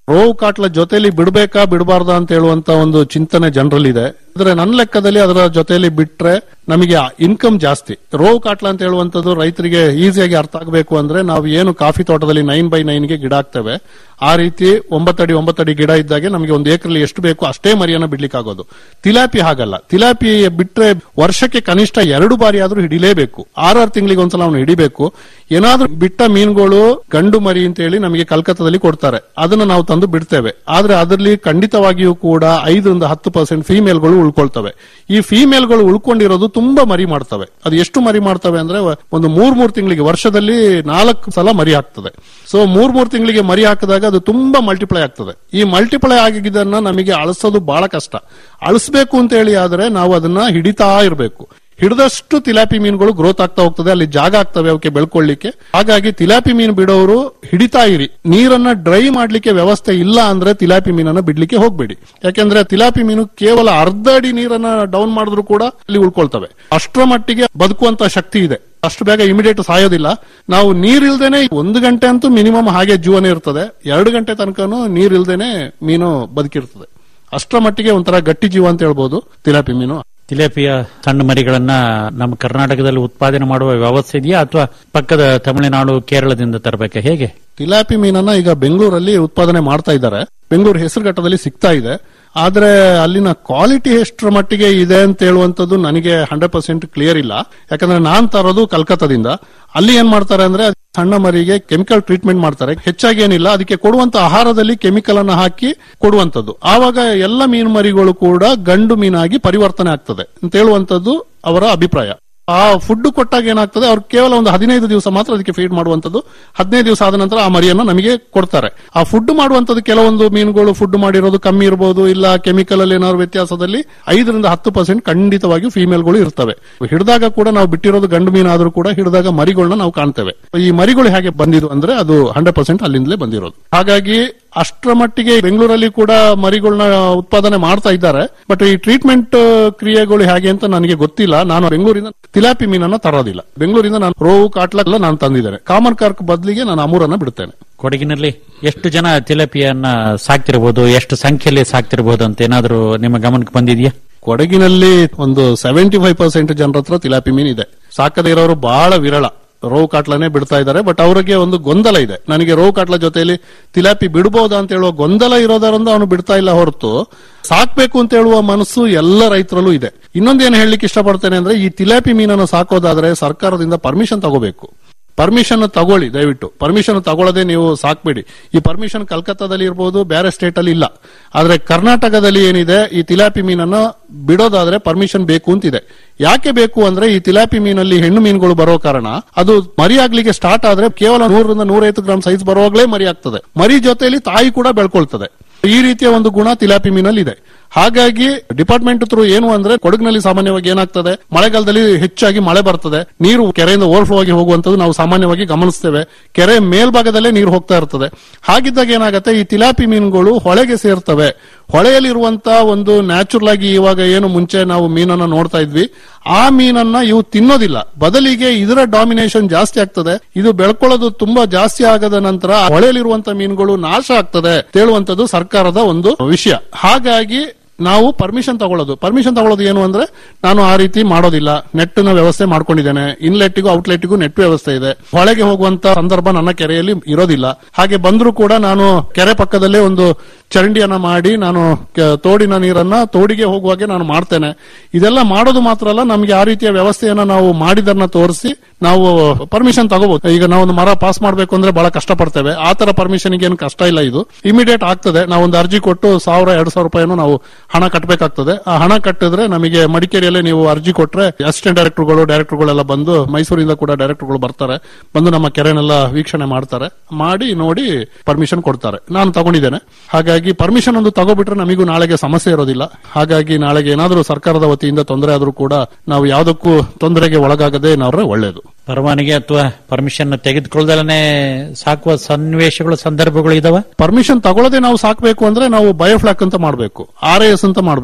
ರೋವು ಕಾಟ್ಲ ಜೊತೆಲಿ ಬಿಡ್ಬೇಕಾ ಬಿಡಬಾರ್ದಾ ಅಂತ ಹೇಳುವಂತ ಒಂದು ಚಿಂತನೆ ಜನರಲ್ಲಿದೆ ಆದ್ರೆ ನನ್ನ ಲೆಕ್ಕದಲ್ಲಿ ಅದರ ಜೊತೆಲಿ ಬಿಟ್ರೆ ನಮಗೆ ಇನ್ಕಮ್ ಜಾಸ್ತಿ ರೋವು ಕಾಟ್ಲ ಅಂತ ಹೇಳುವಂತದ್ದು ರೈತರಿಗೆ ಈಸಿಯಾಗಿ ಅರ್ಥ ಆಗಬೇಕು ಅಂದ್ರೆ ನಾವು ಏನು ಕಾಫಿ ತೋಟದಲ್ಲಿ ನೈನ್ ಬೈ ನೈನ್ ಗೆ ಗಿಡ ಹಾಕ್ತೇವೆ ಆ ರೀತಿ ಒಂಬತ್ತಡಿ ಒಂಬತ್ತಡಿ ಗಿಡ ಇದ್ದಾಗೆ ನಮಗೆ ಒಂದು ಏಕರಲ್ಲಿ ಎಷ್ಟು ಬೇಕು ಅಷ್ಟೇ ಮರಿಯನ್ನ ಬಿಡ್ಲಿಕ್ಕಾಗೋದು ತಿಲಾಪಿ ಹಾಗಲ್ಲ ತಿಲಾಪಿ ಬಿಟ್ರೆ ವರ್ಷಕ್ಕೆ ಕನಿಷ್ಠ ಎರಡು ಬಾರಿ ಆದ್ರೂ ಹಿಡಿಲೇಬೇಕು ಆರಾರು ತಿಂಗಳಿಗೆ ಒಂದ್ಸಲ ಅವನು ಹಿಡಿಬೇಕು ಏನಾದ್ರೂ ಬಿಟ್ಟ ಮೀನುಗಳು ಗಂಡು ಮರಿ ಅಂತ ಹೇಳಿ ನಮಗೆ ಕಲ್ಕತ್ತಾದಲ್ಲಿ ಕೊಡ್ತಾರೆ ಅದನ್ನ ನಾವು ತಂದು ಬಿಡ್ತೇವೆ ಆದ್ರೆ ಅದರಲ್ಲಿ ಖಂಡಿತವಾಗಿಯೂ ಕೂಡ ಐದರಿಂದ ಹತ್ತು ಪರ್ಸೆಂಟ್ ಫೀಮೇಲ್ಗಳು ಉಳ್ಕೊಳ್ತವೆ ಈ ಫೀಮೇಲ್ಗಳು ಉಳ್ಕೊಂಡಿರೋದು ತುಂಬಾ ಮರಿ ಮಾಡ್ತವೆ ಅದು ಎಷ್ಟು ಮರಿ ಮಾಡ್ತವೆ ಅಂದ್ರೆ ಒಂದು ಮೂರ್ ಮೂರ್ ತಿಂಗಳಿಗೆ ವರ್ಷದಲ್ಲಿ ನಾಲ್ಕು ಸಲ ಮರಿ ಹಾಕ್ತದೆ ಸೊ ಮೂರ್ ಮೂರ್ ತಿಂಗಳಿಗೆ ಮರಿ ಹಾಕಿದಾಗ ಅದು ತುಂಬಾ ಮಲ್ಟಿಪ್ಲೈ ಆಗ್ತದೆ ಈ ಮಲ್ಟಿಪ್ಲೈ ಆಗಿದ್ದನ್ನ ನಮಗೆ ಅಳಿಸೋದು ಬಹಳ ಕಷ್ಟ ಅಳಿಸ್ಬೇಕು ಅಂತ ಹೇಳಿ ಆದ್ರೆ ನಾವು ಅದನ್ನ ಹಿಡಿತಾ ಇರಬೇಕು ಹಿಡಿದಷ್ಟು ತಿಲಾಪಿ ಮೀನುಗಳು ಗ್ರೋತ್ ಆಗ್ತಾ ಹೋಗ್ತದೆ ಅಲ್ಲಿ ಜಾಗ ಆಗ್ತವೆ ಅವಕ್ಕೆ ಬೆಳ್ಕೊಳ್ಳಿಕ್ಕೆ ಹಾಗಾಗಿ ತಿಲಾಪಿ ಮೀನು ಬಿಡೋರು ಹಿಡಿತಾ ಇರಿ ನೀರನ್ನ ಡ್ರೈ ಮಾಡ್ಲಿಕ್ಕೆ ವ್ಯವಸ್ಥೆ ಇಲ್ಲ ಅಂದ್ರೆ ತಿಲಾಪಿ ಮೀನನ್ನ ಬಿಡ್ಲಿಕ್ಕೆ ಹೋಗ್ಬೇಡಿ ಯಾಕೆಂದ್ರೆ ತಿಲಾಪಿ ಮೀನು ಕೇವಲ ಅರ್ಧ ಅಡಿ ನೀರನ್ನ ಡೌನ್ ಮಾಡಿದ್ರು ಕೂಡ ಅಲ್ಲಿ ಉಳ್ಕೊಳ್ತವೆ ಅಷ್ಟರ ಮಟ್ಟಿಗೆ ಬದುಕುವಂತ ಶಕ್ತಿ ಇದೆ ಅಷ್ಟು ಬೇಗ ಇಮಿಡಿಯೇಟ್ ಸಾಯೋದಿಲ್ಲ ನಾವು ನೀರಿಲ್ದೇನೆ ಒಂದು ಗಂಟೆ ಅಂತೂ ಮಿನಿಮಮ್ ಹಾಗೆ ಜೀವನ ಇರ್ತದೆ ಎರಡು ಗಂಟೆ ತನಕನೂ ನೀರಿಲ್ದೇನೆ ಮೀನು ಬದುಕಿರ್ತದೆ ಅಷ್ಟರ ಮಟ್ಟಿಗೆ ಒಂಥರ ಗಟ್ಟಿ ಜೀವ ಅಂತ ಹೇಳ್ಬೋದು ತಿಲಾಪಿ ಮೀನು ತಿಲೇಪಿಯ ಸಣ್ಣ ಮರಿಗಳನ್ನ ನಮ್ಮ ಕರ್ನಾಟಕದಲ್ಲಿ ಉತ್ಪಾದನೆ ಮಾಡುವ ವ್ಯವಸ್ಥೆ ಇದೆಯಾ ಅಥವಾ ಪಕ್ಕದ ತಮಿಳುನಾಡು ಕೇರಳದಿಂದ ತರಬೇಕಾ ಹೇಗೆ ತಿಲಾಪಿ ಮೀನನ್ನ ಈಗ ಬೆಂಗಳೂರಲ್ಲಿ ಉತ್ಪಾದನೆ ಮಾಡ್ತಾ ಇದ್ದಾರೆ ಬೆಂಗಳೂರು ಹೆಸರುಘಟ್ಟದಲ್ಲಿ ಸಿಗ್ತಾ ಇದೆ ಆದ್ರೆ ಅಲ್ಲಿನ ಕ್ವಾಲಿಟಿ ಎಷ್ಟರ ಮಟ್ಟಿಗೆ ಇದೆ ಅಂತ ಹೇಳುವಂತದ್ದು ನನಗೆ ಹಂಡ್ರೆಡ್ ಪರ್ಸೆಂಟ್ ಕ್ಲಿಯರ್ ಇಲ್ಲ ಯಾಕಂದ್ರೆ ನಾನ್ ತರೋದು ಕಲ್ಕತ್ತಾದಿಂದ ಅಲ್ಲಿ ಏನ್ ಮಾಡ್ತಾರೆ ಅಂದ್ರೆ ಸಣ್ಣ ಮರಿಗೆ ಕೆಮಿಕಲ್ ಟ್ರೀಟ್ಮೆಂಟ್ ಮಾಡ್ತಾರೆ ಹೆಚ್ಚಾಗಿ ಏನಿಲ್ಲ ಅದಕ್ಕೆ ಕೊಡುವಂತ ಆಹಾರದಲ್ಲಿ ಕೆಮಿಕಲ್ ಅನ್ನ ಹಾಕಿ ಕೊಡುವಂತದ್ದು ಆವಾಗ ಎಲ್ಲ ಮೀನು ಮರಿಗಳು ಕೂಡ ಗಂಡು ಮೀನಾಗಿ ಪರಿವರ್ತನೆ ಆಗ್ತದೆ ಅಂತ ಹೇಳುವಂತದ್ದು ಅವರ ಅಭಿಪ್ರಾಯ ಆ ಫುಡ್ ಕೊಟ್ಟಾಗ ಏನಾಗ್ತದೆ ಅವ್ರು ಕೇವಲ ಒಂದು ಹದಿನೈದು ದಿವಸ ಮಾತ್ರ ಅದಕ್ಕೆ ಫೀಡ್ ಮಾಡುವಂತದ್ದು ಹದಿನೈದು ದಿವಸ ಆದ ನಂತರ ಆ ಮರಿಯನ್ನು ನಮಗೆ ಕೊಡ್ತಾರೆ ಆ ಫುಡ್ ಮಾಡುವಂತದ್ದು ಕೆಲವೊಂದು ಮೀನುಗಳು ಫುಡ್ ಮಾಡಿರೋದು ಕಮ್ಮಿ ಇರಬಹುದು ಇಲ್ಲ ಕೆಮಿಕಲ್ ಅಲ್ಲಿ ಏನಾದ್ರು ವ್ಯತ್ಯಾಸದಲ್ಲಿ ಐದರಿಂದ ಹತ್ತು ಪರ್ಸೆಂಟ್ ಖಂಡಿತವಾಗಿಯೂ ಫಿಮೇಲ್ಗಳು ಇರ್ತವೆ ಹಿಡಿದಾಗ ಕೂಡ ನಾವು ಬಿಟ್ಟಿರೋದು ಗಂಡು ಮೀನಾದ್ರೂ ಕೂಡ ಹಿಡಿದಾಗ ಮರಿಗಳನ್ನ ನಾವು ಕಾಣ್ತೇವೆ ಈ ಮರಿಗಳು ಹೇಗೆ ಬಂದಿದ್ದು ಅಂದ್ರೆ ಅದು ಹಂಡ್ರೆಡ್ ಪರ್ಸೆಂಟ್ ಅಲ್ಲಿಂದಲೇ ಬಂದಿರೋದು ಹಾಗಾಗಿ ಅಷ್ಟರ ಮಟ್ಟಿಗೆ ಬೆಂಗಳೂರಲ್ಲಿ ಕೂಡ ಮರಿಗಳನ್ನ ಉತ್ಪಾದನೆ ಮಾಡ್ತಾ ಇದ್ದಾರೆ ಬಟ್ ಈ ಟ್ರೀಟ್ಮೆಂಟ್ ಕ್ರಿಯೆಗಳು ಹೇಗೆ ಅಂತ ನನಗೆ ಗೊತ್ತಿಲ್ಲ ನಾನು ಬೆಂಗಳೂರಿಂದ ತಿಲಾಪಿ ಮೀನನ್ನ ತರೋದಿಲ್ಲ ಬೆಂಗಳೂರಿಂದ ನಾನು ರೋವು ಕಾಟ್ಲ ಎಲ್ಲ ನಾನು ತಂದಿದ್ದೇನೆ ಕಾಮನ್ ಕಾರ್ಕ್ ಬದಲಿಗೆ ನಾನು ಅಮೂರನ್ನ ಬಿಡುತ್ತೇನೆ ಕೊಡಗಿನಲ್ಲಿ ಎಷ್ಟು ಜನ ತಿಲಪಿಯನ್ನ ಸಾಕ್ತಿರಬಹುದು ಎಷ್ಟು ಸಂಖ್ಯೆಯಲ್ಲಿ ಸಾಕ್ತಿರಬಹುದು ಅಂತ ಏನಾದರೂ ನಿಮ್ಮ ಗಮನಕ್ಕೆ ಬಂದಿದೆಯಾ ಕೊಡಗಿನಲ್ಲಿ ಒಂದು ಸೆವೆಂಟಿ ಫೈವ್ ಪರ್ಸೆಂಟ್ ಜನರ ಹತ್ರ ತಿಲಾಪಿ ಮೀನ್ ಇದೆ ಸಾಕದೇ ಇರೋರು ಬಹಳ ವಿರಳ ರೋವ್ ಕಾಟ್ಲನೇ ಬಿಡ್ತಾ ಇದ್ದಾರೆ ಬಟ್ ಅವರಿಗೆ ಒಂದು ಗೊಂದಲ ಇದೆ ನನಗೆ ರೋವ್ ಕಾಟ್ಲ ಜೊತೆಯಲ್ಲಿ ತಿಲಾಪಿ ಬಿಡಬಹುದಾ ಅಂತ ಹೇಳುವ ಗೊಂದಲ ಇರೋದರಿಂದ ಅವನು ಬಿಡ್ತಾ ಇಲ್ಲ ಹೊರತು ಸಾಕ್ಬೇಕು ಅಂತ ಹೇಳುವ ಮನಸ್ಸು ಎಲ್ಲ ರೈತರಲ್ಲೂ ಇದೆ ಇನ್ನೊಂದೇನು ಹೇಳಲಿಕ್ಕೆ ಇಷ್ಟಪಡ್ತೇನೆ ಅಂದ್ರೆ ಈ ತಿಲಾಪಿ ಮೀನನ್ನು ಸಾಕೋದಾದ್ರೆ ಸರ್ಕಾರದಿಂದ ಪರ್ಮಿಷನ್ ತಗೋಬೇಕು ಪರ್ಮಿಷನ್ ತಗೊಳ್ಳಿ ದಯವಿಟ್ಟು ಪರ್ಮಿಷನ್ ತಗೊಳ್ಳದೆ ನೀವು ಸಾಕ್ಬೇಡಿ ಈ ಪರ್ಮಿಷನ್ ಕಲ್ಕತ್ತಾದಲ್ಲಿ ಇರಬಹುದು ಬೇರೆ ಸ್ಟೇಟ್ ಅಲ್ಲಿ ಇಲ್ಲ ಆದ್ರೆ ಕರ್ನಾಟಕದಲ್ಲಿ ಏನಿದೆ ಈ ತಿಲಾಪಿ ಮೀನನ್ನ ಬಿಡೋದಾದ್ರೆ ಪರ್ಮಿಷನ್ ಬೇಕು ಅಂತಿದೆ ಯಾಕೆ ಬೇಕು ಅಂದ್ರೆ ಈ ತಿಲಾಪಿ ಮೀನಲ್ಲಿ ಹೆಣ್ಣು ಮೀನುಗಳು ಬರೋ ಕಾರಣ ಅದು ಮರಿ ಆಗ್ಲಿಕ್ಕೆ ಸ್ಟಾರ್ಟ್ ಆದ್ರೆ ಕೇವಲ ನೂರರಿಂದ ನೂರೈವತ್ತು ಗ್ರಾಮ್ ಸೈಜ್ ಬರುವಾಗಲೇ ಮರಿ ಆಗ್ತದೆ ಮರಿ ಜೊತೆಯಲ್ಲಿ ತಾಯಿ ಕೂಡ ಬೆಳ್ಕೊಳ್ತದೆ ಈ ರೀತಿಯ ಒಂದು ಗುಣ ತಿಲಾಪಿ ಮೀನಲ್ಲಿ ಇದೆ ಹಾಗಾಗಿ ಡಿಪಾರ್ಟ್ಮೆಂಟ್ ಥ್ರೂ ಏನು ಅಂದ್ರೆ ಕೊಡಗಿನಲ್ಲಿ ಸಾಮಾನ್ಯವಾಗಿ ಏನಾಗ್ತದೆ ಮಳೆಗಾಲದಲ್ಲಿ ಹೆಚ್ಚಾಗಿ ಮಳೆ ಬರ್ತದೆ ನೀರು ಕೆರೆಯಿಂದ ಓವರ್ಫ್ಲೋ ಆಗಿ ಹೋಗುವಂತದ್ದು ನಾವು ಸಾಮಾನ್ಯವಾಗಿ ಗಮನಿಸ್ತೇವೆ ಕೆರೆ ಮೇಲ್ಭಾಗದಲ್ಲೇ ನೀರು ಹೋಗ್ತಾ ಇರ್ತದೆ ಹಾಗಿದ್ದಾಗ ಏನಾಗುತ್ತೆ ಈ ತಿಲಾಪಿ ಮೀನುಗಳು ಹೊಳೆಗೆ ಸೇರ್ತವೆ ಹೊಳೆಯಲ್ಲಿರುವಂತ ಒಂದು ನ್ಯಾಚುರಲ್ ಆಗಿ ಇವಾಗ ಏನು ಮುಂಚೆ ನಾವು ಮೀನನ್ನ ನೋಡ್ತಾ ಇದ್ವಿ ಆ ಮೀನನ್ನ ಇವು ತಿನ್ನೋದಿಲ್ಲ ಬದಲಿಗೆ ಇದರ ಡಾಮಿನೇಷನ್ ಜಾಸ್ತಿ ಆಗ್ತದೆ ಇದು ಬೆಳ್ಕೊಳ್ಳೋದು ತುಂಬಾ ಜಾಸ್ತಿ ಆಗದ ನಂತರ ಹೊಳೆಯಲ್ಲಿರುವಂತ ಮೀನುಗಳು ನಾಶ ಆಗ್ತದೆ ಹೇಳುವಂತದ್ದು ಸರ್ಕಾರದ ಒಂದು ವಿಷಯ ಹಾಗಾಗಿ ನಾವು ಪರ್ಮಿಷನ್ ತಗೊಳ್ಳೋದು ಪರ್ಮಿಷನ್ ತಗೊಳ್ಳೋದು ಏನು ಅಂದ್ರೆ ನಾನು ಆ ರೀತಿ ಮಾಡೋದಿಲ್ಲ ನೆಟ್ ನ ವ್ಯವಸ್ಥೆ ಮಾಡ್ಕೊಂಡಿದ್ದೇನೆ ಇನ್ಲೆಟ್ಗೂ ಔಟ್ಲೆಟ್ಗೂ ನೆಟ್ ವ್ಯವಸ್ಥೆ ಇದೆ ಹೊಳೆಗೆ ಹೋಗುವಂತ ಸಂದರ್ಭ ನನ್ನ ಕೆರೆಯಲ್ಲಿ ಇರೋದಿಲ್ಲ ಹಾಗೆ ಬಂದರೂ ಕೂಡ ನಾನು ಕೆರೆ ಪಕ್ಕದಲ್ಲೇ ಒಂದು ಚರಂಡಿಯನ್ನ ಮಾಡಿ ನಾನು ಕೆ- ತೋಡಿನ ನೀರನ್ನ ತೋಡಿಗೆ ಹೋಗುವಾಗೆ ನಾನು ಮಾಡ್ತೇನೆ ಇದೆಲ್ಲ ಮಾಡೋದು ಮಾತ್ರ ಅಲ್ಲ ನಮಗೆ ಆ ರೀತಿಯ ವ್ಯವಸ್ಥೆಯನ್ನ ನಾವು ಮಾಡಿದನ್ನ ತೋರಿಸಿ ನಾವು ಪರ್ಮಿಷನ್ ತಗೋಬಹುದು ಈಗ ನಾವು ಒಂದು ಮರ ಪಾಸ್ ಮಾಡಬೇಕು ಅಂದ್ರೆ ಬಹಳ ಕಷ್ಟ ಪಡ್ತೇವೆ ಆ ತರ ಪರ್ಮಿಷನ್ ಏನು ಕಷ್ಟ ಇಲ್ಲ ಇದು ಇಮಿಡಿಯೇಟ್ ಆಗ್ತದೆ ನಾವು ಒಂದು ಅರ್ಜಿ ಕೊಟ್ಟು ಸಾವಿರ ಎರಡು ಸಾವಿರ ರೂಪಾಯಿನೂ ನಾವು ಹಣ ಕಟ್ಟಬೇಕಾಗ್ತದೆ ಆ ಹಣ ಕಟ್ಟಿದ್ರೆ ನಮಗೆ ಮಡಿಕೇರಿಯಲ್ಲೇ ನೀವು ಅರ್ಜಿ ಕೊಟ್ರೆ ಅಸಿಸ್ಟೆಂಟ್ ಡೈರೆಕ್ಟರ್ಗಳು ಡೈರೆಕ್ಟರ್ಗಳೆಲ್ಲ ಬಂದು ಮೈಸೂರಿಂದ ಕೂಡ ಡೈರೆಕ್ಟರ್ಗಳು ಬರ್ತಾರೆ ಬಂದು ನಮ್ಮ ಕೆರೆನೆಲ್ಲ ವೀಕ್ಷಣೆ ಮಾಡ್ತಾರೆ ಮಾಡಿ ನೋಡಿ ಪರ್ಮಿಷನ್ ಕೊಡ್ತಾರೆ ನಾನು ತಗೊಂಡಿದ್ದೇನೆ ಹಾಗಾಗಿ ಪರ್ಮಿಷನ್ ಒಂದು ತಗೋಬಿಟ್ರೆ ನಮಗೂ ನಾಳೆಗೆ ಸಮಸ್ಯೆ ಇರೋದಿಲ್ಲ ಹಾಗಾಗಿ ನಾಳೆಗೆ ಏನಾದರೂ ಸರ್ಕಾರದ ವತಿಯಿಂದ ತೊಂದರೆ ಆದ್ರೂ ಕೂಡ ನಾವು ಯಾವುದಕ್ಕೂ ತೊಂದರೆಗೆ ಒಳಗಾಗದೆ ನಾವ್ರೆ ಒಳ್ಳೇದು ಪರವಾನಗಿ ಅಥವಾ ಪರ್ಮಿಷನ್ ತೆಗೆದುಕೊಳ್ಳದಲೇ ಸಾಕುವ ಸನ್ನಿವೇಶಗಳು ಸಂದರ್ಭಗಳು ಇದಾವ ಪರ್ಮಿಷನ್ ತಗೊಳ್ಳದೆ ನಾವು ಸಾಕಬೇಕು ಅಂದ್ರೆ ನಾವು ಬಯೋಫ್ಲಾಕ್ ಅಂತ ಮಾಡಬೇಕು ಆರ್ ಎಸ್ ಅಂತ ಮಾಡಬೇಕು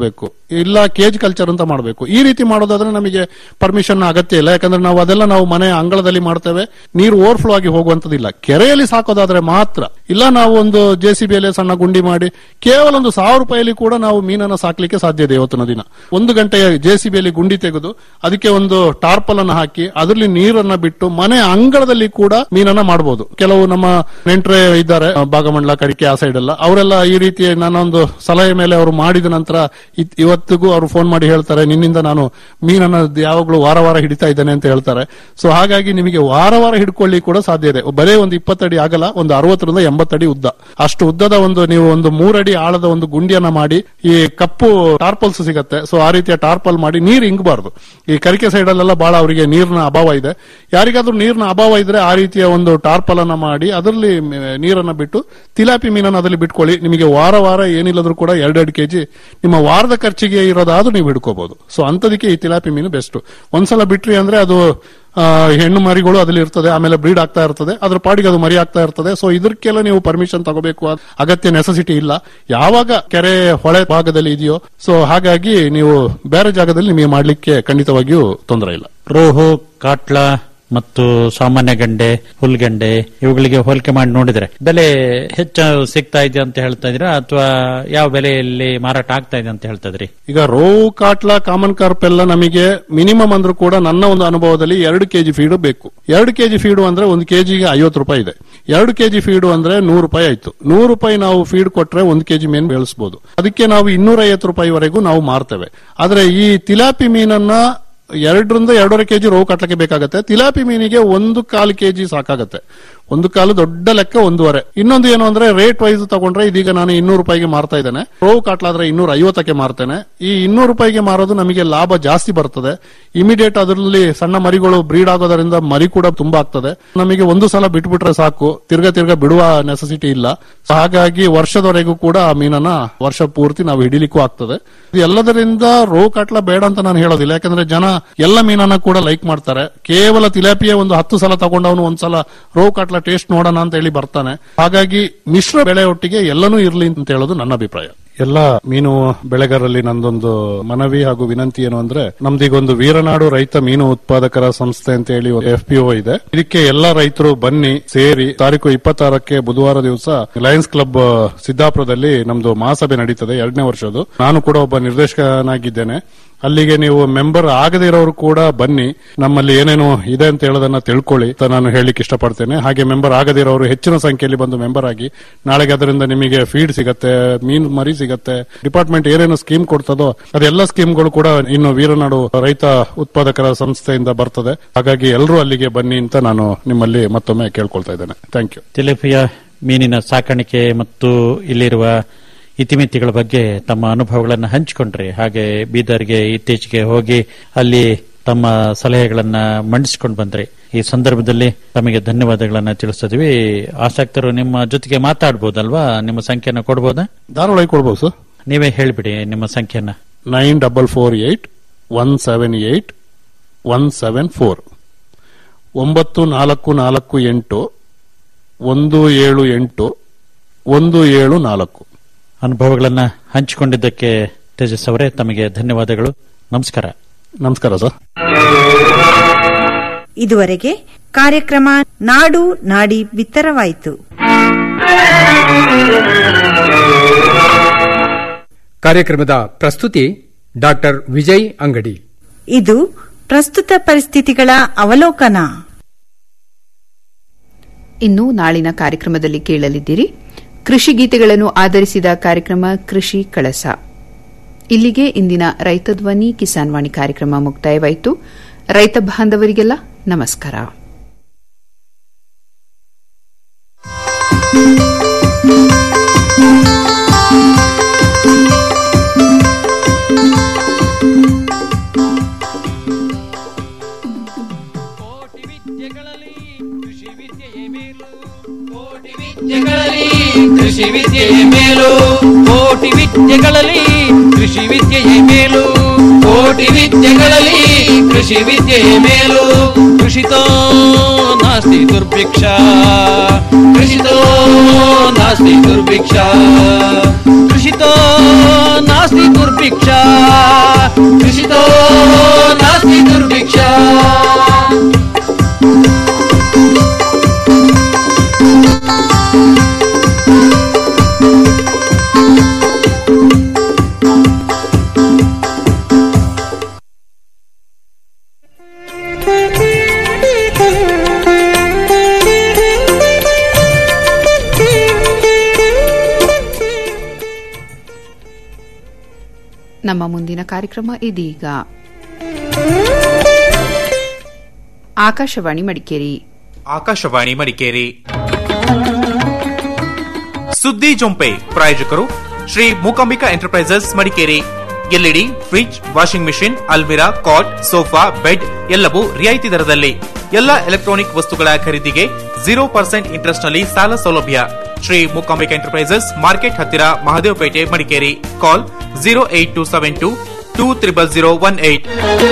ಇಲ್ಲ ಕೇಜ್ ಕಲ್ಚರ್ ಅಂತ ಮಾಡಬೇಕು ಈ ರೀತಿ ಮಾಡೋದಾದ್ರೆ ನಮಗೆ ಪರ್ಮಿಷನ್ ಅಗತ್ಯ ಇಲ್ಲ ಯಾಕಂದ್ರೆ ನಾವು ಅದೆಲ್ಲ ನಾವು ಮನೆ ಅಂಗಳದಲ್ಲಿ ಮಾಡ್ತೇವೆ ನೀರು ಓವರ್ಫ್ಲೋ ಆಗಿ ಹೋಗುವಂತದಿಲ್ಲ ಕೆರೆಯಲ್ಲಿ ಸಾಕೋದಾದ್ರೆ ಮಾತ್ರ ಇಲ್ಲ ನಾವು ಒಂದು ಜೆ ಸಿ ಬಿಯಲ್ಲಿ ಸಣ್ಣ ಗುಂಡಿ ಮಾಡಿ ಕೇವಲ ಒಂದು ಸಾವಿರ ರೂಪಾಯಿಲಿ ಕೂಡ ನಾವು ಮೀನನ್ನ ಸಾಕ್ಲಿಕ್ಕೆ ಸಾಧ್ಯ ಇದೆ ಇವತ್ತಿನ ದಿನ ಒಂದು ಗಂಟೆಯ ಜೆ ಸಿ ಬಿಯಲ್ಲಿ ಗುಂಡಿ ತೆಗೆದು ಅದಕ್ಕೆ ಒಂದು ಟಾರ್ಪಲ್ ಅನ್ನು ಹಾಕಿ ಅದರಲ್ಲಿ ನೀರನ್ನ ಬಿಟ್ಟು ಮನೆ ಅಂಗಳದಲ್ಲಿ ಕೂಡ ಮೀನನ್ನ ಮಾಡಬಹುದು ಕೆಲವು ನಮ್ಮ ನೆಂಟ್ರೆ ಇದ್ದಾರೆ ಆ, ಭಾಗಮಂಡಲ ಕರಿಕೆ ಆ ಸೈಡ್ ಎಲ್ಲ ಅವರೆಲ್ಲ ಈ ರೀತಿ ನಾನೊಂದು ಸಲಹೆ ಮೇಲೆ ಅವರು ಮಾಡಿದ ನಂತರ ಇತ್- ಇವತ್ತಿಗೂ ಅವರು ಫೋನ್ ಮಾಡಿ ಹೇಳ್ತಾರೆ ನಿನ್ನಿಂದ ನಾನು ಮೀನನ್ನ ಯಾವಾಗಲೂ ವಾರ ವಾರ ಹಿಡಿತಾ ಇದ್ದೇನೆ ಅಂತ ಹೇಳ್ತಾರೆ ಸೊ ಹಾಗಾಗಿ ನಿಮಗೆ ವಾರ ವಾರ ಹಿಡ್ಕೊಳ್ಳಿ ಕೂಡ ಸಾಧ್ಯ ಇದೆ ಬರೇ ಒಂದು ಇಪ್ಪತ್ತಡಿ ಆಗಲ್ಲ ಒಂದು ಅರವತ್ತರಿಂದ ಎಂಬತ್ತಡಿ ಉದ್ದ ಅಷ್ಟು ಉದ್ದದ ಒಂದು ನೀವು ಒಂದು ಮೂರಡಿ ಆಳದ ಒಂದು ಗುಂಡಿಯನ್ನ ಮಾಡಿ ಈ ಕಪ್ಪು ಟಾರ್ಪಲ್ಸ್ ಸಿಗತ್ತೆ ಸೊ ಆ ರೀತಿಯ ಟಾರ್ಪಲ್ ಮಾಡಿ ನೀರು ಇಂಗಬಾರ್ದು ಈ ಕರಿಕೆ ಸೈಡ್ ಅಲ್ಲೆಲ್ಲ ಬಹಳ ಅವರಿಗೆ ನೀರಿನ ಅಭಾವ ಇದೆ ಯಾರಿಗಾದ್ರೂ ನೀರಿನ ಅಭಾವ ಇದ್ರೆ ಆ ರೀತಿಯ ಒಂದು ಟಾರ್ಪಲ್ ಅನ್ನ ಮಾಡಿ ಅದರಲ್ಲಿ ಮ್, ನೀರನ್ನ ಬಿಟ್ಟು ತಿಲಾಪಿ ಮೀನನ್ನ ಅದರಲ್ಲಿ ಬಿಟ್ಕೊಳ್ಳಿ ನಿಮಗೆ ವಾರ ವಾರ ಏನಿಲ್ಲದ್ರೂ ಕೂಡ ಎರಡೆರಡು ಕೆಜಿ ನಿಮ್ಮ ವಾರದ ಖರ್ಚಿಗೆ ಇರೋದಾದ್ರೂ ನೀವು ಹಿಡ್ಕೋಬಹುದು ಸೊ ಅಂತದಕ್ಕೆ ಈ ತಿಲಾಪಿ ಮೀನು ಬೆಸ್ಟ್ ಒಂದ್ಸಲ ಬಿಟ್ರಿ ಅಂದ್ರೆ ಅದು ಆ, ಹೆಣ್ಣು ಮರಿಗಳು ಅದ್ರಲ್ಲಿ ಇರ್ತದೆ ಆಮೇಲೆ ಬ್ರೀಡ್ ಆಗ್ತಾ ಇರ್ತದೆ ಅದ್ರ ಪಾಡಿಗೆ ಅದು ಮರಿ ಆಗ್ತಾ ಇರ್ತದೆ ಸೊ ಇದಕ್ಕೆಲ್ಲ ನೀವು ಪರ್ಮಿಷನ್ ತಗೋಬೇಕು ಅದ್- ಅಗತ್ಯ ನೆಸೆಸಿಟಿ ಇಲ್ಲ ಯಾವಾಗ ಕೆರೆ ಹೊಳೆ ಭಾಗದಲ್ಲಿ ಇದೆಯೋ ಸೊ ಹಾಗಾಗಿ ನೀವು ಬೇರೆ ಜಾಗದಲ್ಲಿ ನಿಮಗೆ ಮಾಡ್ಲಿಕ್ಕೆ ಖಂಡಿತವಾಗಿಯೂ ತೊಂದರೆ ಇಲ್ಲ ರೋಹು ಕಾಟ್ಲ ಮತ್ತು ಸಾಮಾನ್ಯ ಗಂಡೆ ಹುಲ್ಗಂಡೆ ಇವುಗಳಿಗೆ ಹೋಲಿಕೆ ಮಾಡಿ ನೋಡಿದ್ರೆ ಬೆಲೆ ಹೆಚ್ಚು ಸಿಗ್ತಾ ಇದೆ ಅಂತ ಹೇಳ್ತಾ ಇದ್ದೀರಾ ಅಥವಾ ಯಾವ ಬೆಲೆಯಲ್ಲಿ ಮಾರಾಟ ಆಗ್ತಾ ಇದೆ ಅಂತ ಹೇಳ್ತಾ ಇದ್ರಿ ಈಗ ರೋವು ಕಾಟ್ಲ ಕಾಮನ್ ಕಾರ್ಪ್ ಎಲ್ಲ ನಮಗೆ ಮಿನಿಮಮ್ ಅಂದ್ರೂ ಕೂಡ ನನ್ನ ಒಂದು ಅನುಭವದಲ್ಲಿ ಎರಡು ಕೆಜಿ ಫೀಡು ಬೇಕು ಎರಡು ಕೆಜಿ ಫೀಡು ಅಂದ್ರೆ ಒಂದು ಕೆಜಿಗೆ ಐವತ್ತು ರೂಪಾಯಿ ಇದೆ ಎರಡು ಕೆಜಿ ಫೀಡು ಅಂದ್ರೆ ನೂರು ರೂಪಾಯಿ ಆಯ್ತು ನೂರು ರೂಪಾಯಿ ನಾವು ಫೀಡ್ ಕೊಟ್ರೆ ಒಂದು ಕೆಜಿ ಮೀನು ಬೆಳೆಸಬಹುದು ಅದಕ್ಕೆ ನಾವು ಇನ್ನೂರ ಐವತ್ತು ರೂಪಾಯಿವರೆಗೂ ನಾವು ಮಾರ್ತೇವೆ ಆದ್ರೆ ಈ ತಿಲಾಪಿ ಮೀನನ್ನ ಎರಡರಿಂದ ಎರಡೂವರೆ ಕೆಜಿ ರೋವು ಕಟ್ಲಕ್ಕೆ ಬೇಕಾಗತ್ತೆ ತಿಲಾಪಿ ಮೀನಿಗೆ ಒಂದು ಕಾಲು ಕೆಜಿ ಸಾಕಾಗತ್ತೆ ಒಂದು ಕಾಲು ದೊಡ್ಡ ಲೆಕ್ಕ ಒಂದೂವರೆ ಇನ್ನೊಂದು ಏನು ಅಂದ್ರೆ ರೇಟ್ ವೈಸ್ ತಗೊಂಡ್ರೆ ಇದೀಗ ನಾನು ಇನ್ನೂರು ರೂಪಾಯಿಗೆ ಮಾರ್ತಾ ಇದ್ದೇನೆ ರೋವು ಕಾಟ್ಲಾದ್ರೆ ಇನ್ನೂರ ಐವತ್ತಕ್ಕೆ ಮಾರ್ತೇನೆ ಈ ಇನ್ನೂರು ರೂಪಾಯಿಗೆ ಮಾರೋದು ನಮಗೆ ಲಾಭ ಜಾಸ್ತಿ ಬರ್ತದೆ ಇಮಿಡಿಯೇಟ್ ಅದರಲ್ಲಿ ಸಣ್ಣ ಮರಿಗಳು ಬ್ರೀಡ್ ಆಗೋದರಿಂದ ಮರಿ ಕೂಡ ತುಂಬಾ ಆಗ್ತದೆ ನಮಗೆ ಒಂದು ಸಲ ಬಿಟ್ಬಿಟ್ರೆ ಸಾಕು ತಿರ್ಗಾ ತಿರ್ಗಾ ಬಿಡುವ ನೆಸೆಸಿಟಿ ಇಲ್ಲ So ಹಾಗಾಗಿ ವರ್ಷದವರೆಗೂ ಕೂಡ ಆ ಮೀನನ್ನ ವರ್ಷ ಪೂರ್ತಿ ನಾವು ಹಿಡಿಲಿಕ್ಕೂ ಆಗ್ತದೆ ಇದು ಎಲ್ಲದರಿಂದ ರೋ ಕಾಟ್ಲ ಬೇಡ ಅಂತ ನಾನು ಹೇಳೋದಿಲ್ಲ ಯಾಕಂದ್ರೆ ಜನ ಎಲ್ಲ ಮೀನನ್ನ ಕೂಡ ಲೈಕ್ ಮಾಡ್ತಾರೆ ಕೇವಲ ತಿಲಾಪಿಯ ಒಂದು ಹತ್ತು ಸಲ ತಗೊಂಡವನು ಒಂದ್ಸಲ ರೋ ಕಾಟ್ಲ ಟೇಸ್ಟ್ ನೋಡೋಣ ಅಂತ ಹೇಳಿ ಬರ್ತಾನೆ ಹಾಗಾಗಿ ಮಿಶ್ರ ಬೆಳೆ ಒಟ್ಟಿಗೆ ಎಲ್ಲನೂ ಇರ್ಲಿ ಅಂತ ಹೇಳೋದು ನನ್ನ ಅಭಿಪ್ರಾಯ ಎಲ್ಲ ಮೀನು ಬೆಳೆಗಾರರಲ್ಲಿ ನಂದೊಂದು ಮನವಿ ಹಾಗೂ ವಿನಂತಿ ಏನು ಅಂದ್ರೆ ನಮ್ದೀಗೊಂದು ವೀರನಾಡು ರೈತ ಮೀನು ಉತ್ಪಾದಕರ ಸಂಸ್ಥೆ ಅಂತ ಹೇಳಿ ಎಫ್ ಪಿ ಇದೆ ಇದಕ್ಕೆ ಎಲ್ಲಾ ರೈತರು ಬನ್ನಿ ಸೇರಿ ತಾರೀಕು ಇಪ್ಪತ್ತಾರಕ್ಕೆ ಬುಧವಾರ ದಿವಸ ಲಯನ್ಸ್ ಕ್ಲಬ್ ಸಿದ್ದಾಪುರದಲ್ಲಿ ನಮ್ದು ಮಹಾಸಭೆ ನಡೀತದೆ ಎರಡನೇ ವರ್ಷದ್ದು ನಾನು ಕೂಡ ಒಬ್ಬ ನಿರ್ದೇಶಕನಾಗಿದ್ದೇನೆ ಅಲ್ಲಿಗೆ ನೀವು ಮೆಂಬರ್ ಆಗದೇ ಇರೋರು ಕೂಡ ಬನ್ನಿ ನಮ್ಮಲ್ಲಿ ಏನೇನು ಇದೆ ಅಂತ ಹೇಳೋದನ್ನ ತಿಳ್ಕೊಳ್ಳಿ ಅಂತ ನಾನು ಹೇಳಿಕ್ಕೆ ಇಷ್ಟಪಡ್ತೇನೆ ಹಾಗೆ ಮೆಂಬರ್ ಆಗದೇ ಇರೋರು ಹೆಚ್ಚಿನ ಸಂಖ್ಯೆಯಲ್ಲಿ ಬಂದು ಮೆಂಬರ್ ಆಗಿ ನಾಳೆಗೆ ಅದರಿಂದ ನಿಮಗೆ ಫೀಡ್ ಸಿಗತ್ತೆ ಮೀನು ಮರಿ ಸಿಗತ್ತೆ ಡಿಪಾರ್ಟ್ಮೆಂಟ್ ಏನೇನು ಸ್ಕೀಮ್ ಕೊಡ್ತದೋ ಅದೆಲ್ಲ ಸ್ಕೀಮ್ಗಳು ಕೂಡ ಇನ್ನು ವೀರನಾಡು ರೈತ ಉತ್ಪಾದಕರ ಸಂಸ್ಥೆಯಿಂದ ಬರ್ತದೆ ಹಾಗಾಗಿ ಎಲ್ಲರೂ ಅಲ್ಲಿಗೆ ಬನ್ನಿ ಅಂತ ನಾನು ನಿಮ್ಮಲ್ಲಿ ಮತ್ತೊಮ್ಮೆ ಕೇಳ್ಕೊಳ್ತಾ ಇದ್ದೇನೆ ಥ್ಯಾಂಕ್ ಯು ತಿಲೇಫಿಯ ಮೀನಿನ ಸಾಕಾಣಿಕೆ ಮತ್ತು ಇಲ್ಲಿರುವ ಇತಿಮಿತಿಗಳ ಬಗ್ಗೆ ತಮ್ಮ ಅನುಭವಗಳನ್ನು ಹಂಚಿಕೊಂಡ್ರಿ ಹಾಗೆ ಬೀದರ್ಗೆ ಇತ್ತೀಚೆಗೆ ಹೋಗಿ ಅಲ್ಲಿ ತಮ್ಮ ಸಲಹೆಗಳನ್ನ ಮಂಡಿಸಿಕೊಂಡು ಬಂದ್ರಿ ಈ ಸಂದರ್ಭದಲ್ಲಿ ತಮಗೆ ಧನ್ಯವಾದಗಳನ್ನ ತಿಳಿಸ್ತಿದ್ವಿ ಆಸಕ್ತರು ನಿಮ್ಮ ಜೊತೆಗೆ ಮಾತಾಡ್ಬೋದಲ್ವಾ ನಿಮ್ಮ ಸಂಖ್ಯೆನ ಕೊಡ್ಬೋದಾ ಧಾರವಾಡ ಕೊಡ್ಬೋದು ಸರ್ ನೀವೇ ಹೇಳ್ಬಿಡಿ ನಿಮ್ಮ ಸಂಖ್ಯೆನ nine double four eight one seven eight one seven four ಒಂಬತ್ತು ನಾಲ್ಕು ನಾಲ್ಕು ಎಂಟು ಒಂದು ಏಳು ಎಂಟು ಒಂದು ಏಳು ನಾಲ್ಕು ಅನುಭವಗಳನ್ನ ಹಂಚಿಕೊಂಡಿದ್ದಕ್ಕೆ ತೇಜಸ್ ಅವರೇ ತಮಗೆ ಧನ್ಯವಾದಗಳು ನಮಸ್ಕಾರ ನಮಸ್ಕಾರ ಸರ್ ಇದುವರೆಗೆ ಕಾರ್ಯಕ್ರಮ ನಾಡು ನಾಡಿ ಬಿತ್ತರವಾಯಿತು ಕಾರ್ಯಕ್ರಮದ ಪ್ರಸ್ತುತಿ ಡಾಕ್ಟರ್ ವಿಜಯ್ ಅಂಗಡಿ ಇದು ಪ್ರಸ್ತುತ ಪರಿಸ್ಥಿತಿಗಳ ಅವಲೋಕನ ಇನ್ನು ನಾಳಿನ ಕಾರ್ಯಕ್ರಮದಲ್ಲಿ ಕೇಳಲಿದ್ದೀರಿ ಕೃಷಿ ಗೀತೆಗಳನ್ನು ಆಧರಿಸಿದ ಕಾರ್ಯಕ್ರಮ ಕೃಷಿ ಕಳಸ ಇಲ್ಲಿಗೆ ಇಂದಿನ ರೈತ ಧ್ವನಿ ಕಿಸಾನ್ ವಾಣಿ ಕಾರ್ಯಕ್ರಮ ಮುಕ್ತಾಯವಾಯಿತು ರೈತ ಬಾಂಧವರಿಗೆಲ್ಲ ನಮಸ್ಕಾರ ವಿದ್ಯೆಗಳಲ್ಲಿ ಕೃಷಿ ವಿದ್ಯೆಯೇ ಮೇಲು ಕೋಟಿ ವಿದ್ಯೆಗಳಲ್ಲಿ ಕೃಷಿ ವಿದ್ಯೆಯೇ ಮೇಲು ಕೋಟಿ ವಿದ್ಯೆಗಳಲ್ಲಿ ಕೃಷಿ ವಿದ್ಯೆಯೇ ಮೇಲು ಕೃಷಿತೋ ನಾಸ್ತಿ ದುರ್ಭಿಕ್ಷ ಕೃಷಿತೋ ನಾಸ್ತಿ ದುರ್ಭಿಕ್ಷ ಕೃಷಿತೋ ನಾಸ್ತಿ ದುರ್ಭಿಕ್ಷ ದುರ್ಭಿಕ್ಷ ಕೃಷಿತೋ ನಾಸ್ತಿ ದುರ್ಭಿಕ್ಷ ನಮ್ಮ ಮುಂದಿನ ಕಾರ್ಯಕ್ರಮ ಇದೀಗ ಆಕಾಶವಾಣಿ ಮಡಿಕೇರಿ ಆಕಾಶವಾಣಿ ಮಡಿಕೇರಿ ಸುದ್ದಿ ಜೊಂಪೆ ಪ್ರಾಯೋಜಕರು Shri Mookambika enterprises Madikeri LED fridge washing machine ಅಲ್ಮಿರಾ ಕಾಟ್ ಸೋಫಾ ಬೆಡ್ ಎಲ್ಲವೂ ರಿಯಾಯಿತಿ ದರದಲ್ಲಿ ಎಲ್ಲ ಎಲೆಕ್ಟ್ರಾನಿಕ್ ವಸ್ತುಗಳ ಖರೀದಿಗೆ ಜೀರೋ ಪರ್ಸೆಂಟ್ ಇಂಟ್ರೆಸ್ಟ್ ನಲ್ಲಿ ಸಾಲ ಸೌಲಭ್ಯ ಶ್ರೀ ಮೂಕಾಂಬಿಕಾ ಎಂಟರ್ಪ್ರೈಸಸ್ ಮಾರ್ಕೆಟ್ ಹತ್ತಿರ Mahadevapete Madikeri call zero eight two seven two two triple zero one eight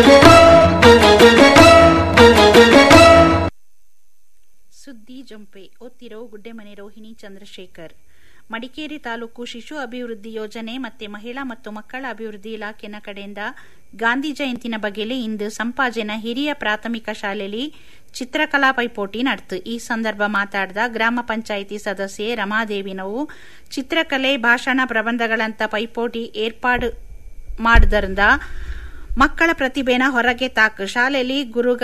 ಸುದ್ದಿ ಜಂಪೆ ಓದ್ತಿರೋ ಗುಡ್ಡೆಮನೆ ರೋಹಿಣಿ ಚಂದ್ರಶೇಖರ್ ಮಡಿಕೇರಿ ತಾಲೂಕು ಶಿಶು ಅಭಿವೃದ್ಧಿ ಯೋಜನೆ ಮತ್ತೆ ಮಹಿಳಾ ಮತ್ತು ಮಕ್ಕಳ ಅಭಿವೃದ್ಧಿ ಇಲಾಖೆನ ಕಡೆಯಿಂದ ಗಾಂಧಿ ಜಯಂತಿನ ಬಗೆಯಲ್ಲಿ ಇಂದು ಸಂಪಾಜೆನ ಹಿರಿಯ ಪ್ರಾಥಮಿಕ ಶಾಲೆಯಲ್ಲಿ ಚಿತ್ರಕಲಾ ಪೈಪೋಟಿ ನಡೆತು ಈ ಸಂದರ್ಭ ಮಾತಾಡಿದ ಗ್ರಾಮ ಪಂಚಾಯಿತಿ ಸದಸ್ಯೆ ರಮಾದೇವಿನವು ಚಿತ್ರಕಲೆ ಭಾಷಣ ಪ್ರಬಂಧಗಳಂತ ಪೈಪೋಟಿ ಏರ್ಪಾಡು ಮಾಡಿದ್ರಿಂದ ಮಕ್ಕಳ ಪ್ರತಿಭೆನ ಹೊರಗೆ ತಾಕು ಶಾಲೆಯಲ್ಲಿ ಗುರುಗ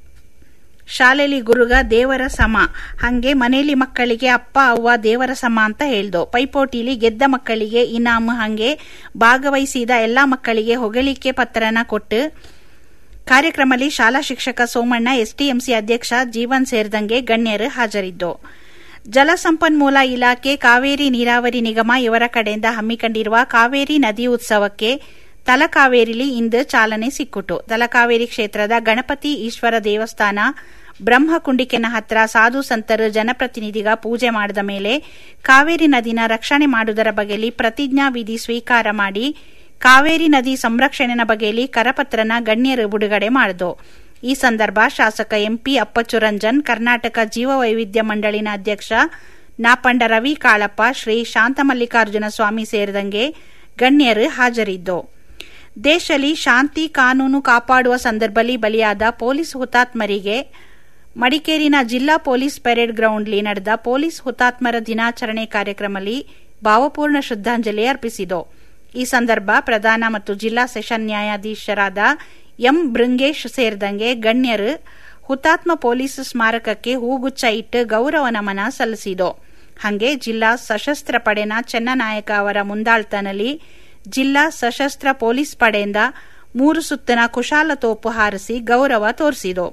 ಶಾಲೆಯಲ್ಲಿ ಗುರುಗ ದೇವರ ಸಮ ಹಂಗೆ ಮನೆಯಲ್ಲಿ ಮಕ್ಕಳಿಗೆ ಅಪ್ಪ ಅವ್ವ ದೇವರ ಸಮ ಅಂತ ಹೇಳ್ದು ಪೈಪೋಟಿಲಿ ಗೆದ್ದ ಮಕ್ಕಳಿಗೆ ಇನಾಮು ಹಂಗೆ ಭಾಗವಹಿಸಿದ ಎಲ್ಲಾ ಮಕ್ಕಳಿಗೆ ಹೊಗಳಿಕೆ ಪತ್ರನ ಕೊಟ್ಟು ಕಾರ್ಯಕ್ರಮದಲ್ಲಿ ಶಾಲಾ ಶಿಕ್ಷಕ ಸೋಮಣ್ಣ ಎಸ್ಟಿಎಂಸಿ ಅಧ್ಯಕ್ಷ ಜೀವನ್ ಸೇರಿದಂಗೆ ಗಣ್ಯರು ಹಾಜರಿದ್ದು ಜಲಸಂಪನ್ಮೂಲ ಇಲಾಖೆ ಕಾವೇರಿ ನೀರಾವರಿ ನಿಗಮ ಇವರ ಕಡೆಯಿಂದ ಹಮ್ಮಿಕೊಂಡಿರುವ ಕಾವೇರಿ ನದಿ ಉತ್ಸವಕ್ಕೆ ತಲಕಾವೇರಿಲಿ ಇಂದು ಚಾಲನೆ ಸಿಕ್ಕಿತು ತಲಕಾವೇರಿ ಕ್ಷೇತ್ರದ ಗಣಪತಿ ಈಶ್ವರ ದೇವಸ್ಥಾನ ಬ್ರಹ್ಮಕುಂಡಿಕೆನ ಹತ್ರ ಸಾಧು ಸಂತರು ಜನಪ್ರತಿನಿಧಿಗ ಪೂಜೆ ಮಾಡಿದ ಮೇಲೆ ಕಾವೇರಿ ನದಿನ ರಕ್ಷಣೆ ಮಾಡುವುದರ ಬಗೆಯಲ್ಲಿ ಪ್ರತಿಜ್ಞಾ ವಿಧಿ ಸ್ವೀಕಾರ ಮಾಡಿ ಕಾವೇರಿ ನದಿ ಸಂರಕ್ಷಣೆನ ಬಗೆಯಲ್ಲಿ ಕರಪತ್ರನ ಗಣ್ಯರು ಬಿಡುಗಡೆ ಮಾಡಿದು ಈ ಸಂದರ್ಭ ಶಾಸಕ ಎಂಪಿ ಅಪ್ಪಚ್ಚು ರಂಜನ್ ಕರ್ನಾಟಕ ಜೀವ ವೈವಿಧ್ಯ ಮಂಡಳಿನ ಅಧ್ಯಕ್ಷ ನಾಪಂಡ ರವಿ ಕಾಳಪ್ಪ ಶ್ರೀ ಶಾಂತಮಲ್ಲಿಕಾರ್ಜುನ ಸ್ವಾಮಿ ಸೇರಿದಂಗೆ ಗಣ್ಯರು ಹಾಜರಿದ್ದು ದೇಶದಲ್ಲಿ ಶಾಂತಿ ಕಾನೂನು ಕಾಪಾಡುವ ಸಂದರ್ಭದಲ್ಲಿ ಬಲಿಯಾದ ಪೊಲೀಸ್ ಹುತಾತ್ಮರಿಗೆ ಮಡಿಕೇರಿನ ಜಿಲ್ಲಾ ಪೊಲೀಸ್ ಪೆರೇಡ್ ಗ್ರೌಂಡ್ಲಿ ನಡೆದ ಪೊಲೀಸ್ ಹುತಾತ್ಮರ ದಿನಾಚರಣೆ ಕಾರ್ಯಕ್ರಮದಲ್ಲಿ ಭಾವಪೂರ್ಣ ಶ್ರದ್ದಾಂಜಲಿ ಅರ್ಪಿಸಿತು ಈ ಸಂದರ್ಭ ಪ್ರಧಾನ ಮತ್ತು ಜಿಲ್ಲಾ ಸೆಷನ್ ನ್ಯಾಯಾಧೀಶರಾದ ಎಂ ಬೃಂಗೇಶ್ ಸೇರಿದಂಗೆ ಗಣ್ಯರು ಹುತಾತ್ಮ ಪೊಲೀಸ್ ಸ್ಮಾರಕಕ್ಕೆ ಹೂಗುಚ್ಚ ಇಟ್ಟು ಗೌರವ ನಮನ ಸಲ್ಲಿಸಿತು ಹಂಗೆ ಜಿಲ್ಲಾ ಸಶಸ್ತ್ರ ಪಡೆನ ಚೆನ್ನನಾಯಕ ಅವರ ಮುಂದಾಳ್ತನಲ್ಲಿ ಜಿಲ್ಲಾ ಸಶಸ್ತ್ರ ಪೊಲೀಸ್ ಪಡೆಯಿಂದ ಮೂರು ಸುತ್ತಿನ ಕುಶಾಲ ತೋಪು ಹಾರಿಸಿ ಗೌರವ ತೋರಿಸಿತು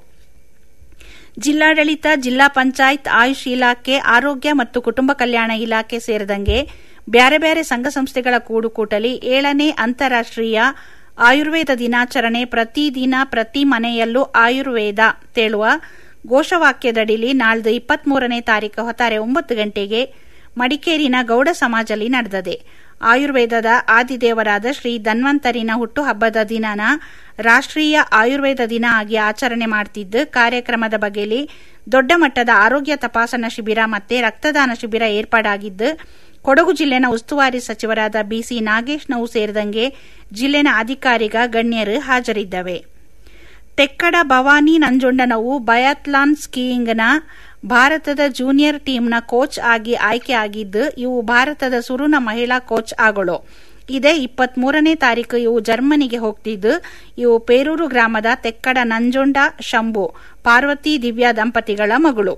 ಜಿಲ್ಲಾಡಳಿತ ಜಿಲ್ಲಾ ಪಂಚಾಯತ್ ಆಯುಷ್ ಇಲಾಖೆ ಆರೋಗ್ಯ ಮತ್ತು ಕುಟುಂಬ ಕಲ್ಯಾಣ ಇಲಾಖೆ ಸೇರಿದಂಗೆ ಬ್ಯಾರೆ ಬ್ಯಾರೆ ಸಂಘ ಸಂಸ್ಥೆಗಳ ಕೂಡುಕೂಟಲಿ ಏಳನೇ ಅಂತಾರಾಷ್ಟೀಯ ಆಯುರ್ವೇದ ದಿನಾಚರಣೆ ಪ್ರತಿದಿನ ಪ್ರತಿ ಮನೆಯಲ್ಲೂ ಆಯುರ್ವೇದ ತೇಳುವ ಘೋಷವಾಕ್ಯದಡಿಲಿ ನಾಳ್ದು ಇಪ್ಪತ್ಮೂರನೇ ತಾರೀಕು ಹೊತ್ತಾರೆ ಒಂಬತ್ತು ಗಂಟೆಗೆ ಮಡಿಕೇರಿನ ಗೌಡ ಸಮಾಜದಲ್ಲಿ ನಡೆದದೆ ಆಯುರ್ವೇದದ ಆದಿದೇವರಾದ ಶ್ರೀ ಧನ್ವಂತರಿನ ಹುಟ್ಟುಹಬ್ಬದ ದಿನನ ರಾಷ್ಟ್ರೀಯ ಆಯುರ್ವೇದ ದಿನ ಆಗಿ ಆಚರಣೆ ಮಾಡುತ್ತಿದ್ದು ಕಾರ್ಯಕ್ರಮದ ಬಗೆಯಲ್ಲಿ ದೊಡ್ಡ ಮಟ್ಟದ ಆರೋಗ್ಯ ತಪಾಸಣಾ ಶಿಬಿರ ಮತ್ತೆ ರಕ್ತದಾನ ಶಿಬಿರ ಏರ್ಪಾಡಾಗಿದ್ದು ಕೊಡಗು ಜಿಲ್ಲೆನ ಉಸ್ತುವಾರಿ ಸಚಿವರಾದ ಬಿಸಿ ನಾಗೇಶ್ ನವು ಸೇರಿದಂಗೆ ಜಿಲ್ಲೆನ ಅಧಿಕಾರಿಗ ಗಣ್ಯರು ಹಾಜರಿದ್ದವೆ ತೆಕ್ಕಡ ಭವಾನಿ ನಂಜುಂಡನವು ಬಯಾತ್ಲಾನ್ ಸ್ಕೀಯಿಂಗ್ನ ಭಾರತದ ಜೂನಿಯರ್ ಟೀಮ್ನ ಕೋಚ್ ಆಗಿ ಆಯ್ಕೆ ಆಗಿದ್ದು ಇವು ಭಾರತದ ಸುರುನ ಮಹಿಳಾ ಕೋಚ್ ಆಗಳು ಇದೇ ಇಪ್ಪತ್ಮೂರನೇ ತಾರೀಕು ಇವು ಜರ್ಮನಿಗೆ ಹೋಗ್ತಿದ್ದು ಇವು ಪೇರೂರು ಗ್ರಾಮದ ತೆಕ್ಕಡ ನಂಜುಂಡ ಶಂಭು ಪಾರ್ವತಿ ದಿವ್ಯಾ ದಂಪತಿಗಳ ಮಗಳು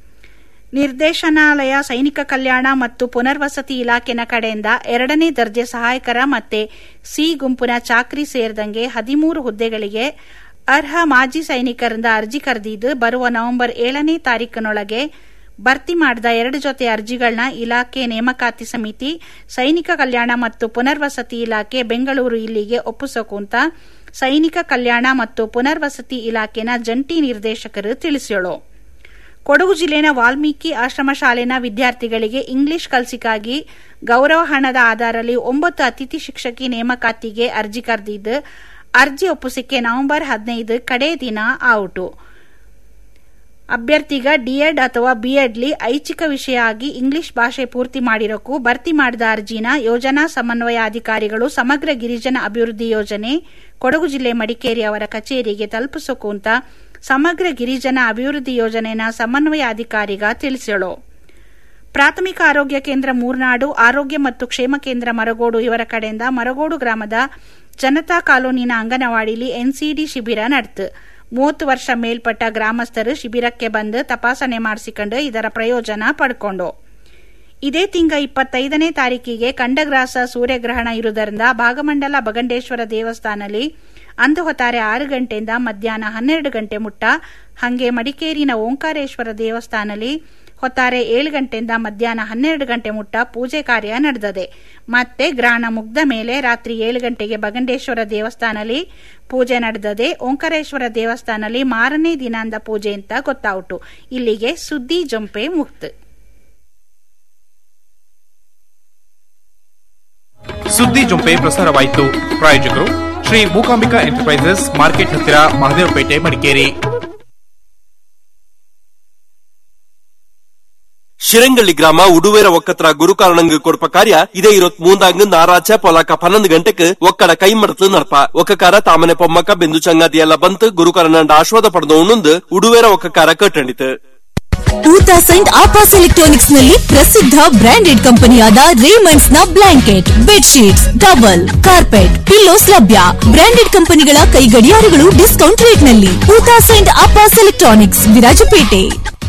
ನಿರ್ದೇಶನಾಲಯ ಸೈನಿಕ ಕಲ್ಯಾಣ ಮತ್ತು ಪುನರ್ವಸತಿ ಇಲಾಖೆನ ಕಡೆಯಿಂದ ಎರಡನೇ ದರ್ಜೆ ಸಹಾಯಕರ ಮತ್ತೆ ಸಿ ಗುಂಪಿನ ಚಾಕ್ರಿ ಸೇರಿದಂಗೆ ಹದಿಮೂರು ಹುದ್ದೆಗಳಿಗೆ ಅರ್ಹ ಮಾಜಿ ಸೈನಿಕರಿಂದ ಅರ್ಜಿ ಕರೆದಿದ್ದು ಬರುವ ನವೆಂಬರ್ ಏಳನೇ ತಾರೀಕಿನೊಳಗೆ ಭರ್ತಿ ಮಾಡಿದ ಎರಡು ಜೊತೆ ಅರ್ಜಿಗಳನ್ನ ಇಲಾಖೆ ನೇಮಕಾತಿ ಸಮಿತಿ ಸೈನಿಕ ಕಲ್ಯಾಣ ಮತ್ತು ಪುನರ್ವಸತಿ ಇಲಾಖೆ ಬೆಂಗಳೂರು ಇಲ್ಲಿಗೆ ಒಪ್ಪಿಸೋಕು ಅಂತ ಸೈನಿಕ ಕಲ್ಯಾಣ ಮತ್ತು ಪುನರ್ವಸತಿ ಇಲಾಖೆನ ಜಂಟಿ ನಿರ್ದೇಶಕರು ತಿಳಿಸ್ಯೋಳು ಕೊಡಗು ಜಿಲ್ಲೆನ ವಾಲ್ಮೀಕಿ ಆಶ್ರಮ ಶಾಲೆನ ವಿದ್ಯಾರ್ಥಿಗಳಿಗೆ ಇಂಗ್ಲಿಷ್ ಕಲಿಸಿಗಾಗಿ ಗೌರವ ಹಣದ ಆಧಾರದಲ್ಲಿ ಒಂಬತ್ತು ಅತಿಥಿ ಶಿಕ್ಷಕಿ ನೇಮಕಾತಿಗೆ ಅರ್ಜಿ ಕರೆದಿದ್ದು ಅರ್ಜಿ ಒಪ್ಪಿಸಿಕೆ ನವೆಂಬರ್ ಹದಿನೈದು ಕಡೇ ದಿನ ಔಟು ಅಭ್ಯರ್ಥಿಗ ಡಿಎಡ್ ಅಥವಾ ಬಿಎಡ್ಲಿ ಐಚ್ಛಿಕ ವಿಷಯ ಆಗಿ ಇಂಗ್ಲಿಷ್ ಭಾಷೆ ಪೂರ್ತಿ ಮಾಡಿರಕ್ಕೂ ಭರ್ತಿ ಮಾಡಿದ ಅರ್ಜಿನ ಯೋಜನಾ ಸಮನ್ವಯ ಅಧಿಕಾರಿಗಳು ಸಮಗ್ರ ಗಿರಿಜನ ಅಭಿವೃದ್ಧಿ ಯೋಜನೆ ಕೊಡಗು ಜಿಲ್ಲೆ ಮಡಿಕೇರಿ ಅವರ ಕಚೇರಿಗೆ ತಲುಪಿಸೋಕು ಅಂತ ಸಮಗ್ರ ಗಿರಿಜನ ಅಭಿವೃದ್ಧಿ ಯೋಜನೆನ ಸಮನ್ವಯ ಅಧಿಕಾರಿಗ ತಿಳಿಸಳು ಪ್ರಾಥಮಿಕ ಆರೋಗ್ಯ ಕೇಂದ್ರ ಮೂರ್ನಾಡು ಆರೋಗ್ಯ ಮತ್ತು ಕ್ಷೇಮ ಕೇಂದ್ರ ಮರಗೋಡು ಇವರ ಕಡೆಯಿಂದ ಮರಗೋಡು ಗ್ರಾಮದ ಜನತಾ ಕಾಲೋನಿನ ಅಂಗನವಾಡಿಲಿ ಎನ್ಸಿಡಿ ಶಿಬಿರ ನಡೆತು ಮೂವತ್ತು ವರ್ಷ ಮೇಲ್ಪಟ್ಟ ಗ್ರಾಮಸ್ಥರು ಶಿಬಿರಕ್ಕೆ ಬಂದು ತಪಾಸಣೆ ಮಾಡಿಸಿಕೊಂಡು ಇದರ ಪ್ರಯೋಜನ ಪಡ್ಕೊಂಡು ಇದೇ ತಿಂಗ ಇಪ್ಪತ್ತೈದನೇ ತಾರೀಕಿಗೆ ಖಂಡಗ್ರಾಸ ಸೂರ್ಯಗ್ರಹಣ ಇರುವುದರಿಂದ ಭಾಗಮಂಡಲ ಬಗಂಡೇಶ್ವರ ದೇವಸ್ಥಾನದಲ್ಲಿ ಅಂದು ಹೊತ್ತಾರೆ ಆರು ಗಂಟೆಯಿಂದ ಮಧ್ಯಾಹ್ನ ಹನ್ನೆರಡು ಗಂಟೆ ಮುಟ್ಟ ಹಂಗೆ ಮಡಿಕೇರಿನ ಓಂಕಾರೇಶ್ವರ ದೇವಸ್ಥಾನದಲ್ಲಿ ಹೊತ್ತಾರೆ ಏಳು ಗಂಟೆಯಿಂದ ಮಧ್ಯಾಹ್ನ ಹನ್ನೆರಡು ಗಂಟೆ ಮುಟ್ಟ ಪೂಜೆ ಕಾರ್ಯ ನಡೆದದೆ ಮತ್ತೆ ಗ್ರಹಣ ಮುಗ್ದ ಮೇಲೆ ರಾತ್ರಿ ಏಳು ಗಂಟೆಗೆ ಬಗಂಡೇಶ್ವರ ದೇವಸ್ಥಾನದಲ್ಲಿ ಪೂಜೆ ನಡೆದದೆ ಓಂಕಾರೇಶ್ವರ ದೇವಸ್ಥಾನದಲ್ಲಿ ಮಾರನೇ ದಿನಾಂದ ಪೂಜೆ ಅಂತ ಗೊತ್ತಾಯಿತು ಇಲ್ಲಿಗೆ ಸುದ್ದಿ ಜೊಂಪೆ ಮುಕ್ತ ಸುದ್ದಿ ಜೊಂಪೆ ಪ್ರಸಾರವಾಯಿತು ಪ್ರಾಯೋಜಕರು ಶ್ರೀ ಮೂಕಾಂಬಿಕಾ ಎಂಟರ್ಪ್ರೈಸಸ್ ಮಾರ್ಕೆಟ್ ಹತ್ತಿರ ಮಹದೇವಪೇಟೆ ಮಡಿಕೇರಿ ಶಿರಂಗಳ್ಳಿ ಗ್ರಾಮ ಉಡುವೇರ ಒಕ್ಕತ್ರ ಗುರುಕಾರಣಂಗ್ ಕೊಡ್ಪ ಕಾರ್ಯ ಇದೇ ಇರೋತ್ ಮೂಂದಾಂಗ್ ನಾರಾಚ ಪೊಲಾಕ ಪನ್ನೊಂದು ಗಂಟೆಕ್ ಒಕ್ಕಡ ಕೈ ಮಡತು ನಡ್ಪ ಒಕ್ಕಕಾರ ತಾಮನೆ ಪೊಮ್ಮಕ್ಕ ಬೆಂದು ಚಂಗಾದಿ ಎಲ್ಲ ಬಂತು ಗುರುಕಾರಣಂಡ ಆಶ್ವಾದ ಪಡೆದು ಉಣ್ಣುಂದು ಉಡುವೇರ ಒಕ್ಕಕಾರ ಕಟ್ಟಂಡಿತು ಟೂ ತೌಸಂಡ್ ಆಪಾಸ್ ಎಲೆಕ್ಟ್ರಾನಿಕ್ಸ್ ನಲ್ಲಿ ಪ್ರಸಿದ್ಧ ಬ್ರಾಂಡೆಡ್ ಕಂಪನಿಯಾದ ರೇಮಂಡ್ಸ್ ನ blanket bedsheets towel carpet pillows ಲಭ್ಯ ಬ್ರಾಂಡೆಡ್ ಕಂಪನಿಗಳ ಕೈಗಡಿಯಾರಗಳು ಡಿಸ್ಕೌಂಟ್ ರೇಟ್ ನಲ್ಲಿ ಟೂ ತೌಸಂಡ್ ಆಪಾಸ್ ಎಲೆಕ್ಟ್ರಾನಿಕ್ಸ್ ವಿರಾಜಪೇಟೆ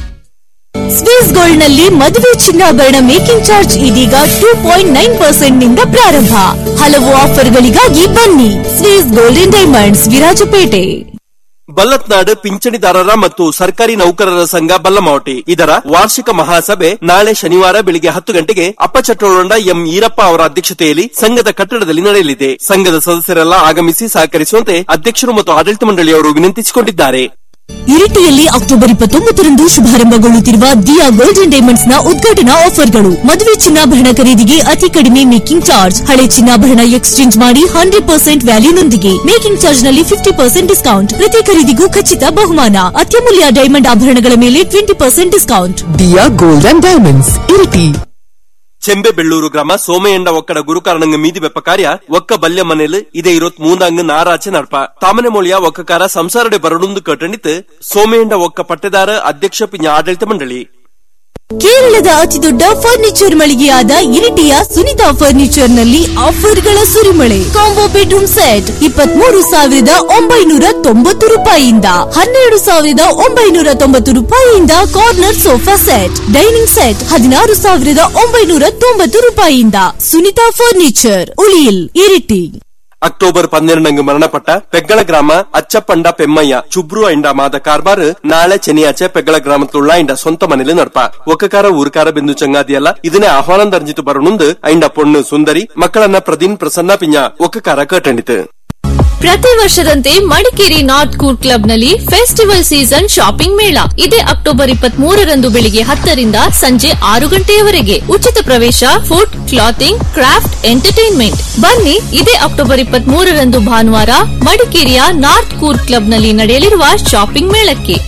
ಸ್ವಿಸ್ ಗೋಲ್ಡ್ ನಲ್ಲಿ ಮದುವೆ ಚಿನ್ನಾಭರಣ ಮೇಕಿಂಗ್ ಚಾರ್ಜ್ ಇದೀಗ ಟೂ ಪಾಯಿಂಟ್ ನೈನ್ ಪರ್ಸೆಂಟ್ ನಿಂದ ಪ್ರಾರಂಭ ಹಲವು ಆಫರ್ಗಳಿಗಾಗಿ ಬನ್ನಿ swiss gold and diamonds Virajpet ಬಲ್ಲತ್ನಾಡ್ ಪಿಂಚಣಿದಾರರ ಮತ್ತು ಸರ್ಕಾರಿ ನೌಕರರ ಸಂಘ ಬಲ್ಲಮಾವಟಿ ಇದರ ವಾರ್ಷಿಕ ಮಹಾಸಭೆ ನಾಳೆ ಶನಿವಾರ ಬೆಳಿಗ್ಗೆ ಹತ್ತು ಗಂಟೆಗೆ ಅಪ್ಪಚಟ್ಟೋಳೊಂಡ ಎಂ ಈರಪ್ಪ ಅವರ ಅಧ್ಯಕ್ಷತೆಯಲ್ಲಿ ಸಂಘದ ಕಟ್ಟಡದಲ್ಲಿ ನಡೆಯಲಿದೆ ಸಂಘದ ಸದಸ್ಯರೆಲ್ಲ ಆಗಮಿಸಿ ಸಹಕರಿಸುವಂತೆ ಅಧ್ಯಕ್ಷರು ಮತ್ತು ಆಡಳಿತ ಮಂಡಳಿಯವರು ವಿನಂತಿಸಿಕೊಂಡಿದ್ದಾರೆ ಇರಿಟಿಯಲ್ಲಿ ಅಕ್ಟೋಬರ್ ಇಪ್ಪತ್ತೊಂಬತ್ತರಂದು ಶುಭಾರಂಭಗೊಳ್ಳುತ್ತಿರುವ ದಿಯಾ ಗೋಲ್ಡ್ ಅಂಡ್ ಡೈಮಂಡ್ಸ್ ನ ಉದ್ಘಾಟನಾ ಆಫರ್ಗಳು ಮದುವೆ ಚಿನ್ನಾಭರಣ ಖರೀದಿಗೆ ಅತಿ ಕಡಿಮೆ ಮೇಕಿಂಗ್ ಚಾರ್ಜ್ ಹಳೆ ಚಿನ್ನಾಭರಣ ಎಕ್ಸ್ಚೇಂಜ್ ಮಾಡಿ ಹಂಡ್ರೆಡ್ ಪರ್ಸೆಂಟ್ ವ್ಯಾಲ್ಯೂನೊಂದಿಗೆ ಮೇಕಿಂಗ್ ಚಾರ್ಜ್ ನಲ್ಲಿ ಫಿಫ್ಟಿ ಪರ್ಸೆಂಟ್ ಡಿಸ್ಕೌಂಟ್ ಪ್ರತಿ ಖರೀದಿಗೂ ಖಚಿತ ಬಹುಮಾನ ಅತ್ಯಮೂಲ್ಯ ಡೈಮಂಡ್ ಆಭರಣಗಳ ಮೇಲೆ twenty percent discount Diya gold and diamonds Iritty Chembebellur ಗ್ರಾಮ ಸೋಮಯ್ಯಂಡ ಒಕ್ಕಡ ಗುರುಕಾರಣಂಗ ಮೀದಿ ಬೆಪ್ಪ ಕಾರ್ಯ ಒಕ್ಕ ಬಲ್ಯ ಮನೇಲಿ ಇದೇ ಇರೋತ್ ಮೂಂದಾಂಗ ನಾರಾಚೆ ನಡ್ಪ ತಾಮನೆ ಮೊಳಿಯ ಒಕ್ಕಕಾರ ಸಂಸಾರಡೆ ಬರಡುಂದು ಕಟ್ಟಣಿತ್ ಸೋಮಯ್ಯಂಡ ಒಕ್ಕ ಪಟ್ಟೆದಾರ ಅಧ್ಯಕ್ಷ ಪಿಂಜ ಆಡಳಿತ ಮಂಡಳಿ ಕೇರಳದ ಅತಿದೊಡ್ಡ ಫರ್ನಿಚರ್ ಮಳಿಗೆಯಾದ ಇರಿಟಿಯ ಸುನಿತಾ ಫರ್ನಿಚರ್ ನಲ್ಲಿ ಆಫರ್ಗಳ ಸುರಿಮಳೆ ಕಾಂಬೋ ಬೆಡ್ರೂಮ್ ಸೆಟ್ ಇಪ್ಪತ್ಮೂರು ಸಾವಿರದ ಒಂಬೈನೂರ ತೊಂಬತ್ತು ರೂಪಾಯಿಯಿಂದ ಹನ್ನೆರಡು ಸಾವಿರದ ಒಂಬೈನೂರ ತೊಂಬತ್ತು ರೂಪಾಯಿಯಿಂದ corner sofa set dining set ಹದಿನಾರು ಸಾವಿರದ ಒಂಬೈನೂರ ತೊಂಬತ್ತು ರೂಪಾಯಿಯಿಂದ ಸುನಿತಾ ಫರ್ನಿಚರ್ ಉಳಿಯಿಲ್ ಇರಿಟಿ ಅಕ್ಟೋಬರ್ ಪನ್ನೆರಡಂಗ್ ಮರಣಪಟ್ಟ ಪೆಗ್ಗಳ ಗ್ರಾಮ ಅಚ್ಚಪ್ಪಂಡ ಪೆಮ್ಮಯ್ಯ ಚುಬ್ರು ಐಂಡ ಮಾದ ಕಾರ್ಬಾರ್ ನಾಳೆ ಚೆನಿಯಾಚೆ ಪೆಗ್ಗಳ ಗ್ರಾಮತುಳ್ಳ ಐಂಡ ಸ್ವಂತ ಮನೇಲಿ ನಡ್ಪ ಒಕ್ಕಕಾರ ಊರ್ಕಾರ ಬಿಂದು ಚಂಗಾದಿಯಲ್ಲ ಇದನ್ನೇ ಆಹ್ವಾನ ದರ್ಜಿತು ಬರನುಂದು ಐಂಡ ಪೊಣ್ಣು ಸುಂದರಿ ಮಕ್ಕಳನ್ನ ಪ್ರದೀನ್ ಪ್ರಸನ್ನ ಪಿಂಜ ಒಕ್ಕಕಾರ ಕಟ್ಟಂಡಿತು ಪ್ರತಿ ವರ್ಷದಂತೆ ಮಡಿಕೇರಿ ನಾರ್ತ್ ಕೂರ್ ಕ್ಲಬ್ ನಲ್ಲಿ ಫೆಸ್ಟಿವಲ್ ಸೀಸನ್ ಶಾಪಿಂಗ್ ಮೇಳ ಇದೇ ಅಕ್ಟೋಬರ್ ಇಪ್ಪತ್ತ್ ಮೂರರಂದು ಬೆಳಿಗ್ಗೆ ಹತ್ತರಿಂದ ಸಂಜೆ ಆರು ಗಂಟೆಯವರೆಗೆ ಉಚಿತ ಪ್ರವೇಶ ಫುಡ್ ಕ್ಲಾತಿಂಗ್ ಕ್ರಾಫ್ಟ್ ಎಂಟರ್ಟೈನ್ಮೆಂಟ್ ಬನ್ನಿ ಇದೇ ಅಕ್ಟೋಬರ್ ಇಪ್ಪತ್ತ್ ಮೂರರಂದು ಭಾನುವಾರ ಮಡಿಕೇರಿಯ ನಾರ್ತ್ ಕೂರ್ ಕ್ಲಬ್ ನಲ್ಲಿ ನಡೆಯಲಿರುವ ಶಾಪಿಂಗ್ ಮೇಳಕ್ಕೆ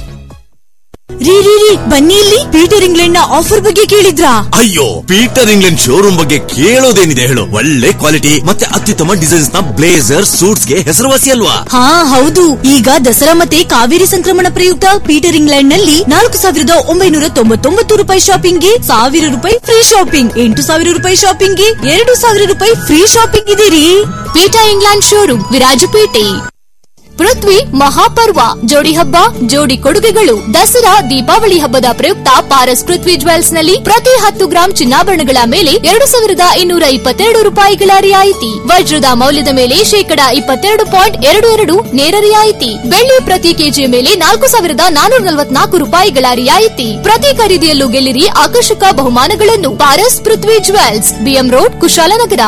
ರೀ ರೀ ರೀ ಬನ್ನಿ ಇಲ್ಲಿ ಪೀಟರ್ ಇಂಗ್ಲೆಂಡ್ ನ ಆಫರ್ ಬಗ್ಗೆ ಕೇಳಿದ್ರಾ ಅಯ್ಯೋ ಪೀಟರ್ ಇಂಗ್ಲೆಂಡ್ ಶೋರೂಮ್ ಬಗ್ಗೆ ಕೇಳೋದೇನಿದೆ ಹೇಳು ಒಳ್ಳೆ ಕ್ವಾಲಿಟಿ ಮತ್ತೆ ಅತ್ಯುತ್ತಮ ಡಿಸೈನ್ಸ್ ನ ಬ್ಲೇಸರ್ ಸೂಟ್ಸ್ ಗೆ ಹೆಸರುವಾಸಿ ಅಲ್ವಾ ಹಾ ಹೌದು ಈಗ ದಸರಾ ಮತ್ತೆ ಕಾವೇರಿ ಸಂಕ್ರಮಣ ಪ್ರಯುಕ್ತ ಪೀಟರ್ ಇಂಗ್ಲೆಂಡ್ ನಲ್ಲಿ ನಾಲ್ಕು ಸಾವಿರದ ಒಂಬೈನೂರ ತೊಂಬತ್ತೊಂಬತ್ತು ರೂಪಾಯಿ ಶಾಪಿಂಗ್ಗೆ ಸಾವಿರ ರೂಪಾಯಿ ಫ್ರೀ ಶಾಪಿಂಗ್ ಎಂಟು ಸಾವಿರ ರೂಪಾಯಿ ಶಾಪಿಂಗ್ಗೆ ಎರಡು ಸಾವಿರ ರೂಪಾಯಿ ಫ್ರೀ ಶಾಪಿಂಗ್ ಇದೆ ರೀ Peter England showroom Virajpet Prithvi ಮಹಾಪರ್ವ ಜೋಡಿ ಹಬ್ಬ ಜೋಡಿ ಕೊಡುಗೆಗಳು ದಸರಾ ದೀಪಾವಳಿ ಹಬ್ಬದ ಪ್ರಯುಕ್ತ ಪಾರಸ್ ಪೃಥ್ವಿ ಜ್ವೆಲ್ಸ್ ನಲ್ಲಿ ಪ್ರತಿ ಹತ್ತು ಗ್ರಾಂ ಚಿನ್ನಾಭರಣಗಳ ಮೇಲೆ ಎರಡು ಸಾವಿರದ ಇನ್ನೂರ ಇಪ್ಪತ್ತೆರಡು ರೂಪಾಯಿಗಳ ರಿಯಾಯಿತಿ ವಜ್ರದ ಮೌಲ್ಯದ ಮೇಲೆ ಶೇಕಡ ಇಪ್ಪತ್ತೆರಡು ಪಾಯಿಂಟ್ ಎರಡು ಎರಡು ನೇರ ರಿಯಾಯಿತಿ ಬೆಳ್ಳಿ ಪ್ರತಿ ಕೆಜಿಯ ಮೇಲೆ ನಾಲ್ಕು ಸಾವಿರದ ನಾನೂರ ನಲವತ್ನಾಲ್ಕು ರೂಪಾಯಿಗಳ ರಿಯಾಯಿತಿ ಪ್ರತಿ ಖರೀದಿಯಲ್ಲೂ ಗೆಲ್ಲಿರಿ ಆಕರ್ಷಕ ಬಹುಮಾನಗಳನ್ನು Paras Prithvi jewels BM road Kushalnagar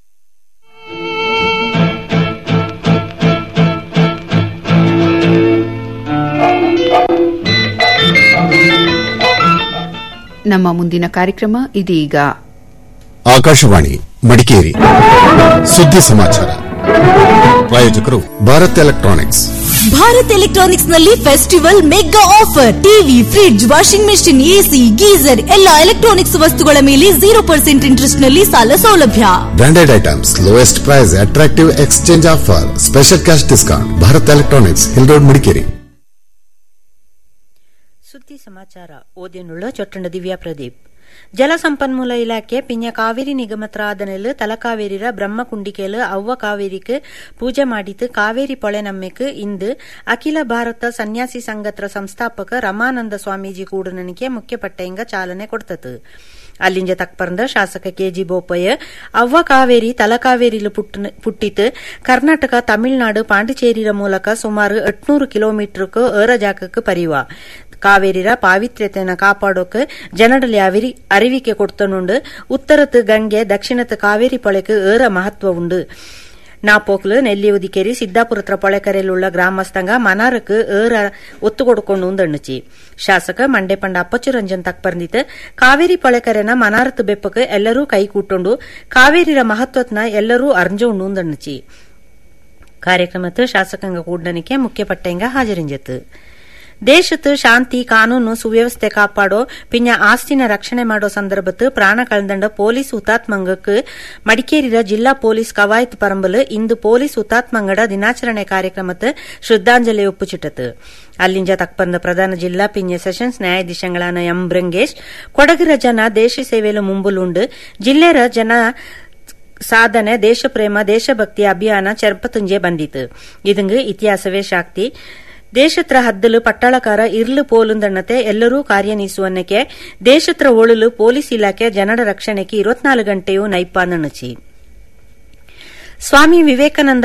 ನಮ್ಮ ಮುಂದಿನ ಕಾರ್ಯಕ್ರಮ ಇದೀಗ ಆಕಾಶವಾಣಿ ಮಡಿಕೇರಿ ಸುದ್ದಿ ಸಮಾಚಾರ ಪ್ರಾಯೋಜಕರು ಭಾರತ್ ಎಲೆಕ್ಟ್ರಾನಿಕ್ಸ್ ಭಾರತ್ ಎಲೆಕ್ಟ್ರಾನಿಕ್ಸ್ ನಲ್ಲಿ festival mega offer TV fridge washing machine AC geyser ಎಲ್ಲಾ ಎಲೆಕ್ಟ್ರಾನಿಕ್ಸ್ ವಸ್ತುಗಳ ಮೇಲೆ ಜೀರೋ ಪರ್ಸೆಂಟ್ ಇಂಟ್ರೆಸ್ಟ್ ನಲ್ಲಿ ಸಾಲ ಸೌಲಭ್ಯ branded items lowest price attractive exchange offer special cash discount Bharat electronics hill road Madikeri ಸುದ್ದಿ ಸಮಾಚಾರ ಓದಿನುಳ್ಳ ಚೊಟ್ಟಣ ದಿವ್ಯಾ ಪ್ರದೀಪ್ ಜಲಸಂಪನ್ಮೂಲ ಇಲಾಖೆ ಪಿಂಜ ಕಾವೇರಿ ನಿಗಮತ್ರ ಆದನೆಲ್ ತಲಕಾವೇರಿರ ಬ್ರಹ್ಮ ಕುಂಡಿಕೆಲ್ ಅವ್ವ ಕಾವೇರಿக்கு ಪೂಜೆ ಮಾಡಿತು ಕಾವೇರಿ ಪೊಳೆ ನಮ್ಮೆಕ್ ಇಂದು ಅಖಿಲ ಭಾರತ ಸನ್ಯಾಸಿ ಸಂಘತ್ರ ಸಂಸ್ಥಾಪಕ ರಮಾನಂದ ಸ್ವಾಮೀಜಿ ಕೂಡನನಿಗೆ ಮುಖ್ಯ ಪಟ್ಟೆಂಗ ಚಾಲನೆ ಕೊಡ್ತತು ಅಲ್ಲಿಂಜ ತಕ್ಪರ್ಂದ ಶಾಸಕ ಕೆಜಿ ಬೋಪಯ್ಯ ಅವ್ವ ಕಾವೇರಿ ತಲಕಾವೇರಿಲು ಪುಟ್ಟಿತು ಕರ್ನಾಟಕ ತಮಿಳುನಾಡು ಪಾಂಡಿಚೇರಿರ ಮೂಲಕ ಸುಮಾರು ಎಟ್ನೂರು ಕಿಲೋಮೀಟರ್ಕು ಏರ ಜಾಗಕ್ಕೆ ಪರಿವ ಕಾವೇರಿರ ಪಾವಿತ್ರ್ಯತೆಯನ್ನು ಕಾಪಾಡೋಕೆ ಜನರಲ್ಲಿ ಅವಿರಿ ಅರಿವಿಕೆ ಕೊಡ್ತನುಂಡು ಉತ್ತರത്ത് ಗಂಗೆ ದಕ್ಷಿಣത്ത് ಕಾವೇರಿ ಪೊಳೆക്ക് ഏറെ മഹത്വമുണ്ട് നാപ്പോക്കില് നെല്ലിയുദിക്കേരി സിദ്ധാപുരത്ര പൊളക്കരയിലുള്ള ഗ്രാമസ്ഥങ്ക മനാർക്ക് ഏറെ ഒത്തുകൊടുക്കൊണ്ടു തണ്ണിച്ചി ಶಾಸಕ ಮಂಡೆಪಂಡ ಅಪ್ಪಚ್ಚುರಂಜನ್ ತಕ್ ಬಂದಿತ್ತು ಕಾವೇರಿ ಪೊಳೆಕರೆನ ಮನಾರತ್ ಬೆಪ್ಪಕ್ಕೆ ಎಲ್ಲರೂ ಕೈಕೂಟೊಂಡು ಕಾವೇರಿರ ಮಹತ್ವತ್ನ ಎಲ್ಲರೂ ಅರ್ಜೋಂಡು ತಣ್ಣಿಚಿ ಕಾರ್ಯಕ್ರಮತ್ತು ಶಾಸಕಾಂಗ ಕೂಡನಿಕೆ ಮುಖ್ಯ ಪಟ್ಟೆಂಗ ಹಾಜರಿಂಜತ್ತು ದೇಶത്ത് ಶಾಂತಿ ಕಾನೂನು ಸುವ್ಯವಸ್ಥೆ ಕಾಪಾಡೋ ಪಿನ್ನ ಆಸ್ತಿನ ರಕ್ಷಣೆ ಮಾಡೋ ಸಂದರ್ಭത്ത് ಪ್ರಾಣ ಕಳೆದಂಡ ಪೊಲೀಸ್ ಹುತಾತ್ಮಂಗಕ್ಕೆ ಮಡಿಕೇರಿಯ ಜಿಲ್ಲಾ ಪೊಲೀಸ್ ಕವಾಯತ್ ಪರಂಬಲ್ ಇಂದು ಪೊಲೀಸ್ ಹುತಾತ್ಮಂಗಡ ದಿನಾಚರಣೆ ಕಾರ್ಯಕ್ರಮത്ത് ಶ್ರದ್ಧಾಂಜಲಿ ಒಪ್ಪುಚಿಟ್ಟತು ಅಲ್ಲಿಂಜ ತಕ್ಪಂದ ಪ್ರಧಾನ ಜಿಲ್ಲಾ ಪಿಂಜ ಸೆಷನ್ಸ್ ನ್ಯಾಯಾಧೀಶಗಳಾನ ಎಂ ಬ್ರಂಗೇಶ್ ಕೊಡಗಿರ ಜನ ದೇಶ ಸೇವೆಲು ಮುಂಬುಲುಂಡು ಜಿಲ್ಲೆರ ಜನ ಸಾಧನೆ ದೇಶಪ್ರೇಮ ದೇಶಭಕ್ತಿ ಅಭಿಯಾನ ಚೆರ್ಪತುಂಜೆ ಬಂದಿತು ಇದಂಗು ಇತಿಹಾಸವೇ ಶಾಕ್ತಿ ದೇಶತ್ರ ಹದ್ದಲು ಪಟ್ಟಾಳಕಾರ ಇರ್ಲು ಪೋಲುಂದಣ್ಣತೆ ಎಲ್ಲರೂ ಕಾರ್ಯನೀಸುವನ್ನಕ್ಕೆ ದೇಶತ್ರ ಒಳಲು ಪೊಲೀಸ್ ಇಲಾಖೆ ಜನರ ರಕ್ಷಣೆಗೆ ಇರುವತ್ನಾಲ್ಕು ಗಂಟೆಯೂ ನೈಪಾನಣಚಿ ಸ್ವಾಮಿ ವಿವೇಕಾನಂದ